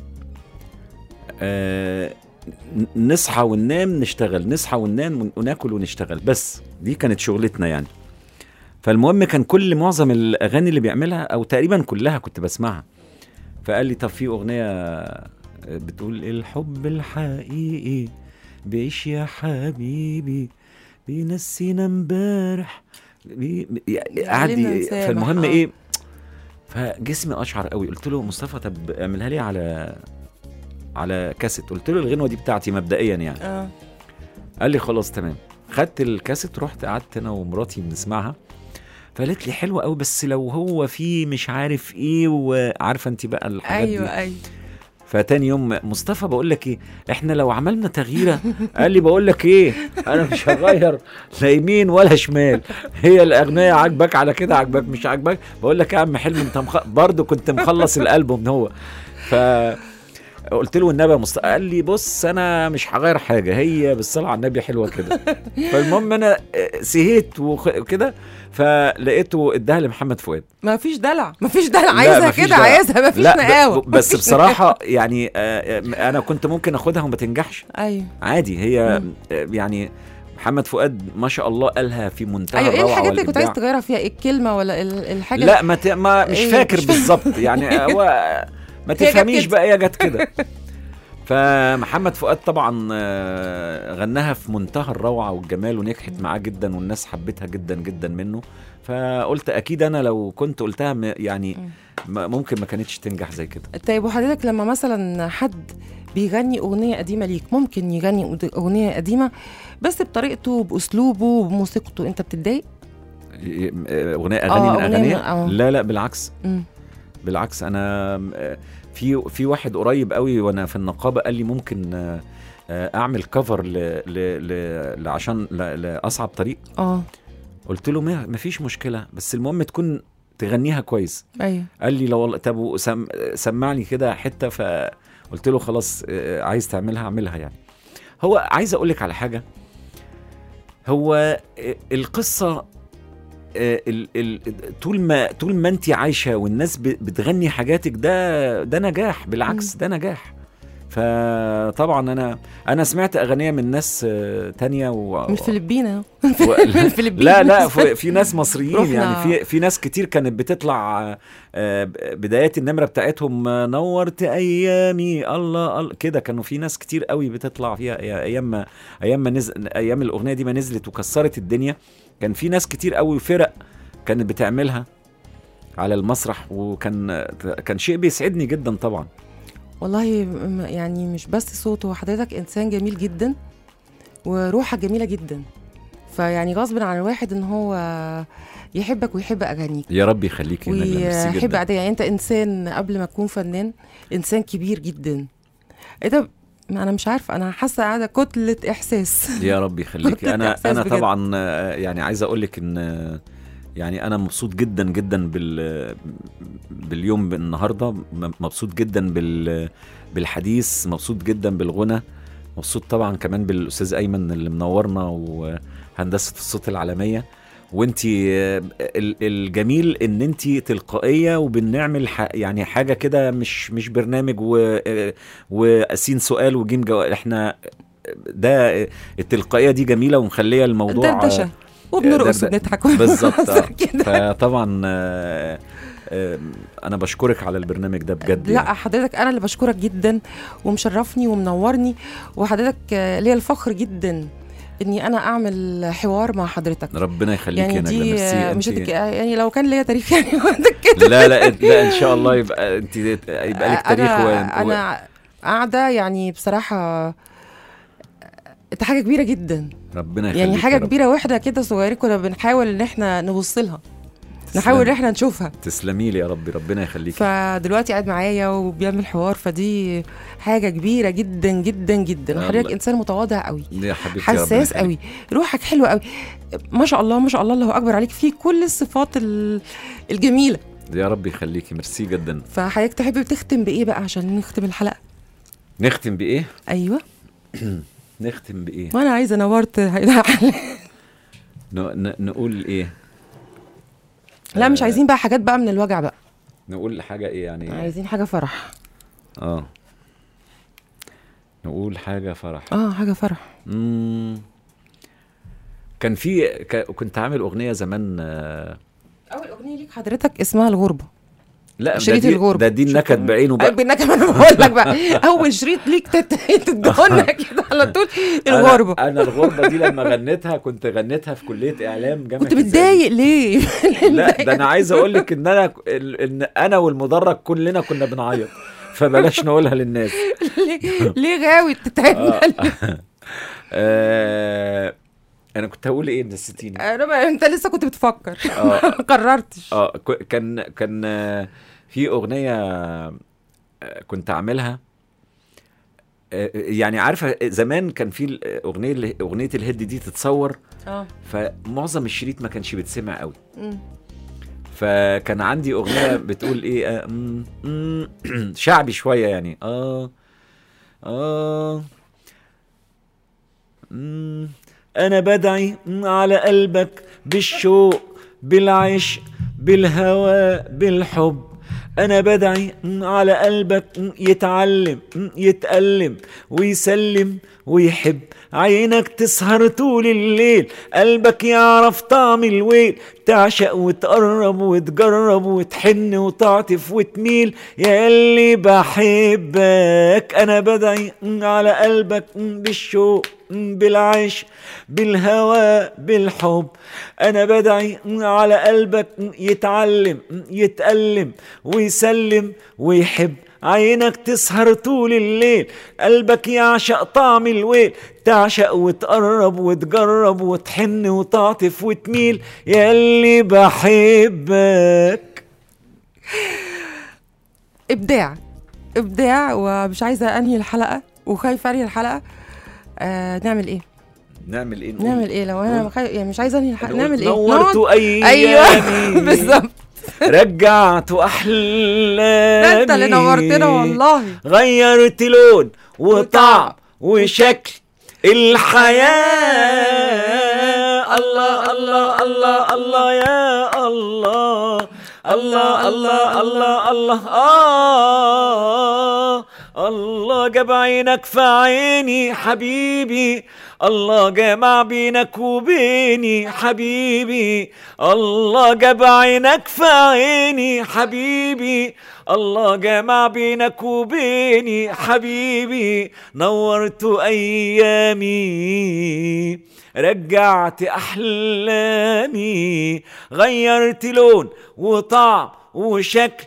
آه ن- نصحى وننام نشتغل نصحى وننام ون- وناكل ونشتغل بس دي كانت شغلتنا يعني فالمهم كان كل معظم الاغاني اللي بيعملها او تقريبا كلها كنت بسمعها فقال لي طب في اغنيه بتقول الحب الحقيقي بيعيش يا حبيبي بينسينا امبارح بي... يعني قعد علمنا ي- نسامح، فالمهم آه. ايه فجسمي اشعر قوي قلت له مصطفى طب اعملها لي على على كاسيت قلت له الغنوه دي بتاعتي مبدئيا يعني اه قال لي خلاص تمام خدت الكاسيت رحت قعدت انا ومراتي بنسمعها فقالت لي حلوه قوي بس لو هو في مش عارف ايه وعارفه انت بقى الحاجات ايوه دي ايوه فتاني يوم مصطفى بقول لك ايه احنا لو عملنا تغييره قال لي بقول لك ايه انا مش هغير لا يمين ولا شمال هي الاغنيه عاجبك على كده عاجبك مش عاجبك بقول لك يا عم حلمي انت مخ... برضه كنت مخلص الالبوم هو ف قلت له النبي يا مصطفى قال لي بص انا مش هغير حاجه هي بالصلاه على النبي حلوه كده فالمهم انا سهيت وخ- وكده فلقيته اداها لمحمد فؤاد ما فيش دلع ما فيش دلع لا، عايزها مفيش كده دلع. عايزها ما فيش لا ب- نقاوه ب- بس مفيش بصراحه يعني آه، آه، انا كنت ممكن اخدها وما تنجحش نقاوة. ايوه عادي هي مم. آه، يعني محمد فؤاد ما شاء الله قالها في منتهى ايوه ايه الروعه الحاجات اللي كنت عايز والإبداع. تغيرها فيها إيه الكلمه ولا ال- الحاجه لا ما, ت... ما مش إيه، فاكر مش فاكر. بالظبط يعني هو ما جت تفهميش كده. بقى هي جت كده فمحمد فؤاد طبعا آه، غناها في منتهى الروعه والجمال ونجحت معاه جدا والناس حبتها جدا جدا منه فقلت اكيد انا لو كنت قلتها م- يعني م- ممكن ما كانتش تنجح زي كده طيب وحضرتك لما مثلا حد بيغني اغنيه قديمه ليك ممكن يغني أغ- اغنيه قديمه بس بطريقته باسلوبه بموسيقته انت بتتضايق ي- آه، اغنيه اغاني آه، من أغنية من- اغانيها آه. لا لا بالعكس مم. بالعكس انا آه، في في واحد قريب قوي وانا في النقابه قال لي ممكن آه، آه، اعمل كفر ل ل ل عشان ل- لاصعب طريق اه قلت له ما ما فيش مشكله بس المهم تكون تغنيها كويس ايوه قال لي لو والله طب سم سمعني كده حته فقلت له خلاص آه، عايز تعملها اعملها يعني هو عايز اقول لك على حاجه هو آه، القصه آه، ال ال طول ما طول ما انت عايشه والناس ب- بتغني حاجاتك ده ده نجاح بالعكس ده نجاح فطبعا انا انا سمعت اغنيه من ناس آه، تانية و... من الفلبين اهو و... من الفلبين لا لا في, في ناس مصريين رحنا- يعني في في ناس كتير كانت بتطلع آه، آه، بدايات النمره بتاعتهم آه، نورت ايامي الله الله كده كانوا في ناس كتير قوي بتطلع فيها أي- ايام ما ايام ما نزل ايام الاغنيه دي ما نزلت وكسرت الدنيا كان في ناس كتير قوي فرق كانت بتعملها على المسرح وكان كان شيء بيسعدني جدا طبعا والله م- يعني مش بس صوته حضرتك انسان جميل جدا وروحك جميله جدا فيعني غصب عن الواحد ان هو يحبك ويحب اغانيك يا رب يخليك يا نجلة ميرسي ويحب جدا عادية يعني انت انسان قبل ما تكون فنان انسان كبير جدا ايه ده ما انا مش عارفه انا حاسه قاعده كتله احساس يا رب يخليك كنت انا إحساس انا بجد. طبعا آه، يعني عايز اقول لك ان آه، يعني انا مبسوط جدا جدا بال باليوم النهارده م- مبسوط جدا بال بالحديث مبسوط جدا بالغنى مبسوط طبعا كمان بالاستاذ ايمن اللي منورنا وهندسه الصوت العالميه وانتي آه، ال- الجميل ان انتي تلقائيه وبنعمل ح- يعني حاجه كده مش مش برنامج و آه، واسين سؤال وجيم جواب احنا ده التلقائيه دي جميله ومخليه الموضوع دردشه وبنرقص ده- ده- وبنضحك بالظبط آه. كده فطبعا آه، آه، انا بشكرك على البرنامج ده بجد لا يعني. حضرتك انا اللي بشكرك جدا ومشرفني ومنورني وحضرتك آه، ليا الفخر جدا اني انا اعمل حوار مع حضرتك ربنا يخليك يعني يا نجلة دي ميرسي آه، مش أنت- هتك... آه، يعني لو كان ليا تاريخ يعني وقتك كده لا لا لا ان شاء الله يبقى انت يبقى لك تاريخ انا و... و... انا قاعده يعني بصراحه انت حاجه كبيره جدا ربنا يخليك يعني يا حاجه رب. كبيره واحده كده صغيره كنا بنحاول ان احنا نبص لها نحاول ان احنا نشوفها تسلمي لي يا ربي ربنا يخليك فدلوقتي قاعد معايا وبيعمل حوار فدي حاجه كبيره جدا جدا جدا الله. وحضرتك انسان متواضع قوي يا حبيبتي ربنا حساس يخليك. قوي روحك حلوه قوي ما شاء الله ما شاء الله الله اكبر عليك في كل الصفات ال- الجميله يا رب يخليكي ميرسي جدا فحضرتك تحب تختم بايه بقى عشان نختم الحلقه نختم بايه ايوه نختم بايه وانا عايزه نورت ن... ن... نقول ايه لا مش آه، عايزين بقى حاجات بقى من الوجع بقى نقول حاجه ايه يعني عايزين حاجه فرح اه نقول حاجه فرح اه حاجه فرح مم. كان في ك... كنت عامل اغنيه زمان آه، اول اغنيه ليك حضرتك اسمها الغربه لا ده شريط دي الغربة. ده دي النكد بعينه بقى بالنكد انا بقول لك بقى اول شريط ليك تدهنا كده على طول الغربه انا, أنا الغربه دي لما غنيتها كنت غنيتها في كليه اعلام جامعه كنت الزقازيق. متضايق ليه؟ لا ده انا عايز اقول لك ان انا ال- ان انا والمدرج كلنا كنا بنعيط فبلاش نقولها للناس ليه ليه غاوي تتعبنا آه. آه. انا كنت هقول ايه نسيتيني انا ما انت لسه كنت بتفكر اه ما قررتش اه ك- كان كان آه، في اغنيه آه، كنت اعملها آه، يعني عارفه زمان كان في الاغنيه اللي- اغنيه الهيد دي تتصور اه فمعظم الشريط ما كانش بيتسمع قوي مم. فكان عندي اغنيه بتقول ايه آه مم، مم، شعبي شويه يعني اه اه مم، انا بدعي على قلبك بالشوق بالعشق بالهوى بالحب انا بدعي على قلبك يتعلم يتألم ويسلم ويحب عينك تسهر طول الليل قلبك يعرف طعم الويل تعشق وتقرب وتجرب وتحن وتعطف وتميل يا اللي بحبك انا بدعي على قلبك بالشوق بالعشق بالهوى بالحب انا بدعي على قلبك يتعلم يتألم ويسلم ويحب عينك تسهر طول الليل قلبك يعشق طعم الويل تعشق وتقرب وتجرب وتحن وتعطف وتميل يا اللي بحبك ابداع ابداع ومش عايزه انهي الحلقه وخايفه انهي الحلقه آه نعمل ايه؟ نعمل ايه نقول؟ نعمل ايه لو انا نقول- خايف يعني مش عايزه انهي الحلقه نقول نعمل ايه؟ نورت نقعد- ايامي ايوه بالظبط رجعت احلامي ده انت اللي نورتنا والله غيرت لون وطعم وشكل الحياة الله الله الله الله يا الله الله الله الله الله آه الله جاب عينك في عيني حبيبي الله جمع بينك وبيني حبيبي الله جاب عينك في عيني حبيبي الله جمع بينك وبيني حبيبي نورت ايامي رجعت احلامي غيرت لون وطعم وشكل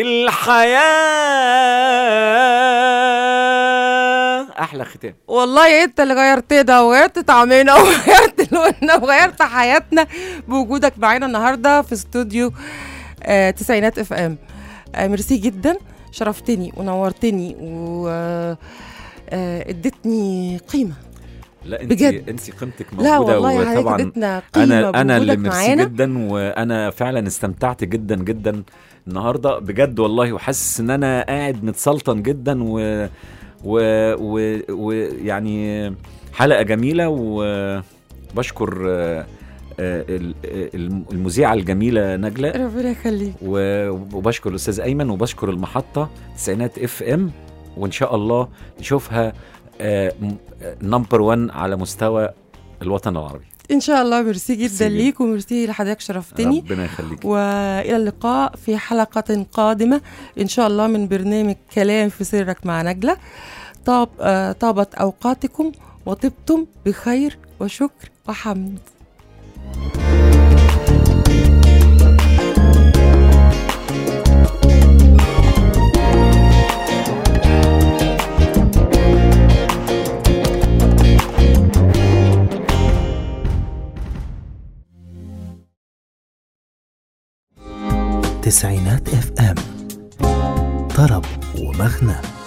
الحياه احلى ختام والله انت اللي غيرت ده وغيرت طعمنا وغيرت لوننا وغيرت حياتنا بوجودك معانا النهارده في استوديو آه تسعينات اف ام آه ميرسي جدا شرفتني ونورتني و آه، آه، اديتني قيمه لا انت بجد. انت قيمتك موجوده لا والله يا حضرتك وطبعا اديتنا قيمه انا انا اللي بوجودك ميرسي معانا جدا وانا فعلا استمتعت جدا جدا النهارده بجد والله وحاسس ان انا قاعد متسلطن جدا و و و ويعني حلقه جميله وبشكر آه، آه، ال- ال- المذيعه الجميله نجله ربنا يخليك و- وبشكر الاستاذ ايمن وبشكر المحطه تسعينات اف ام وان شاء الله نشوفها نمبر 1 على مستوى الوطن العربي ان شاء الله ميرسي ميرسي جدا جدا. ليك وميرسي لحضرتك شرفتني ربنا يخليك والى اللقاء في حلقه قادمه ان شاء الله من برنامج كلام في سرك مع نجله طاب آه طابت اوقاتكم وطبتم بخير وشكر وحمد تسعينات اف ام طرب ومغنى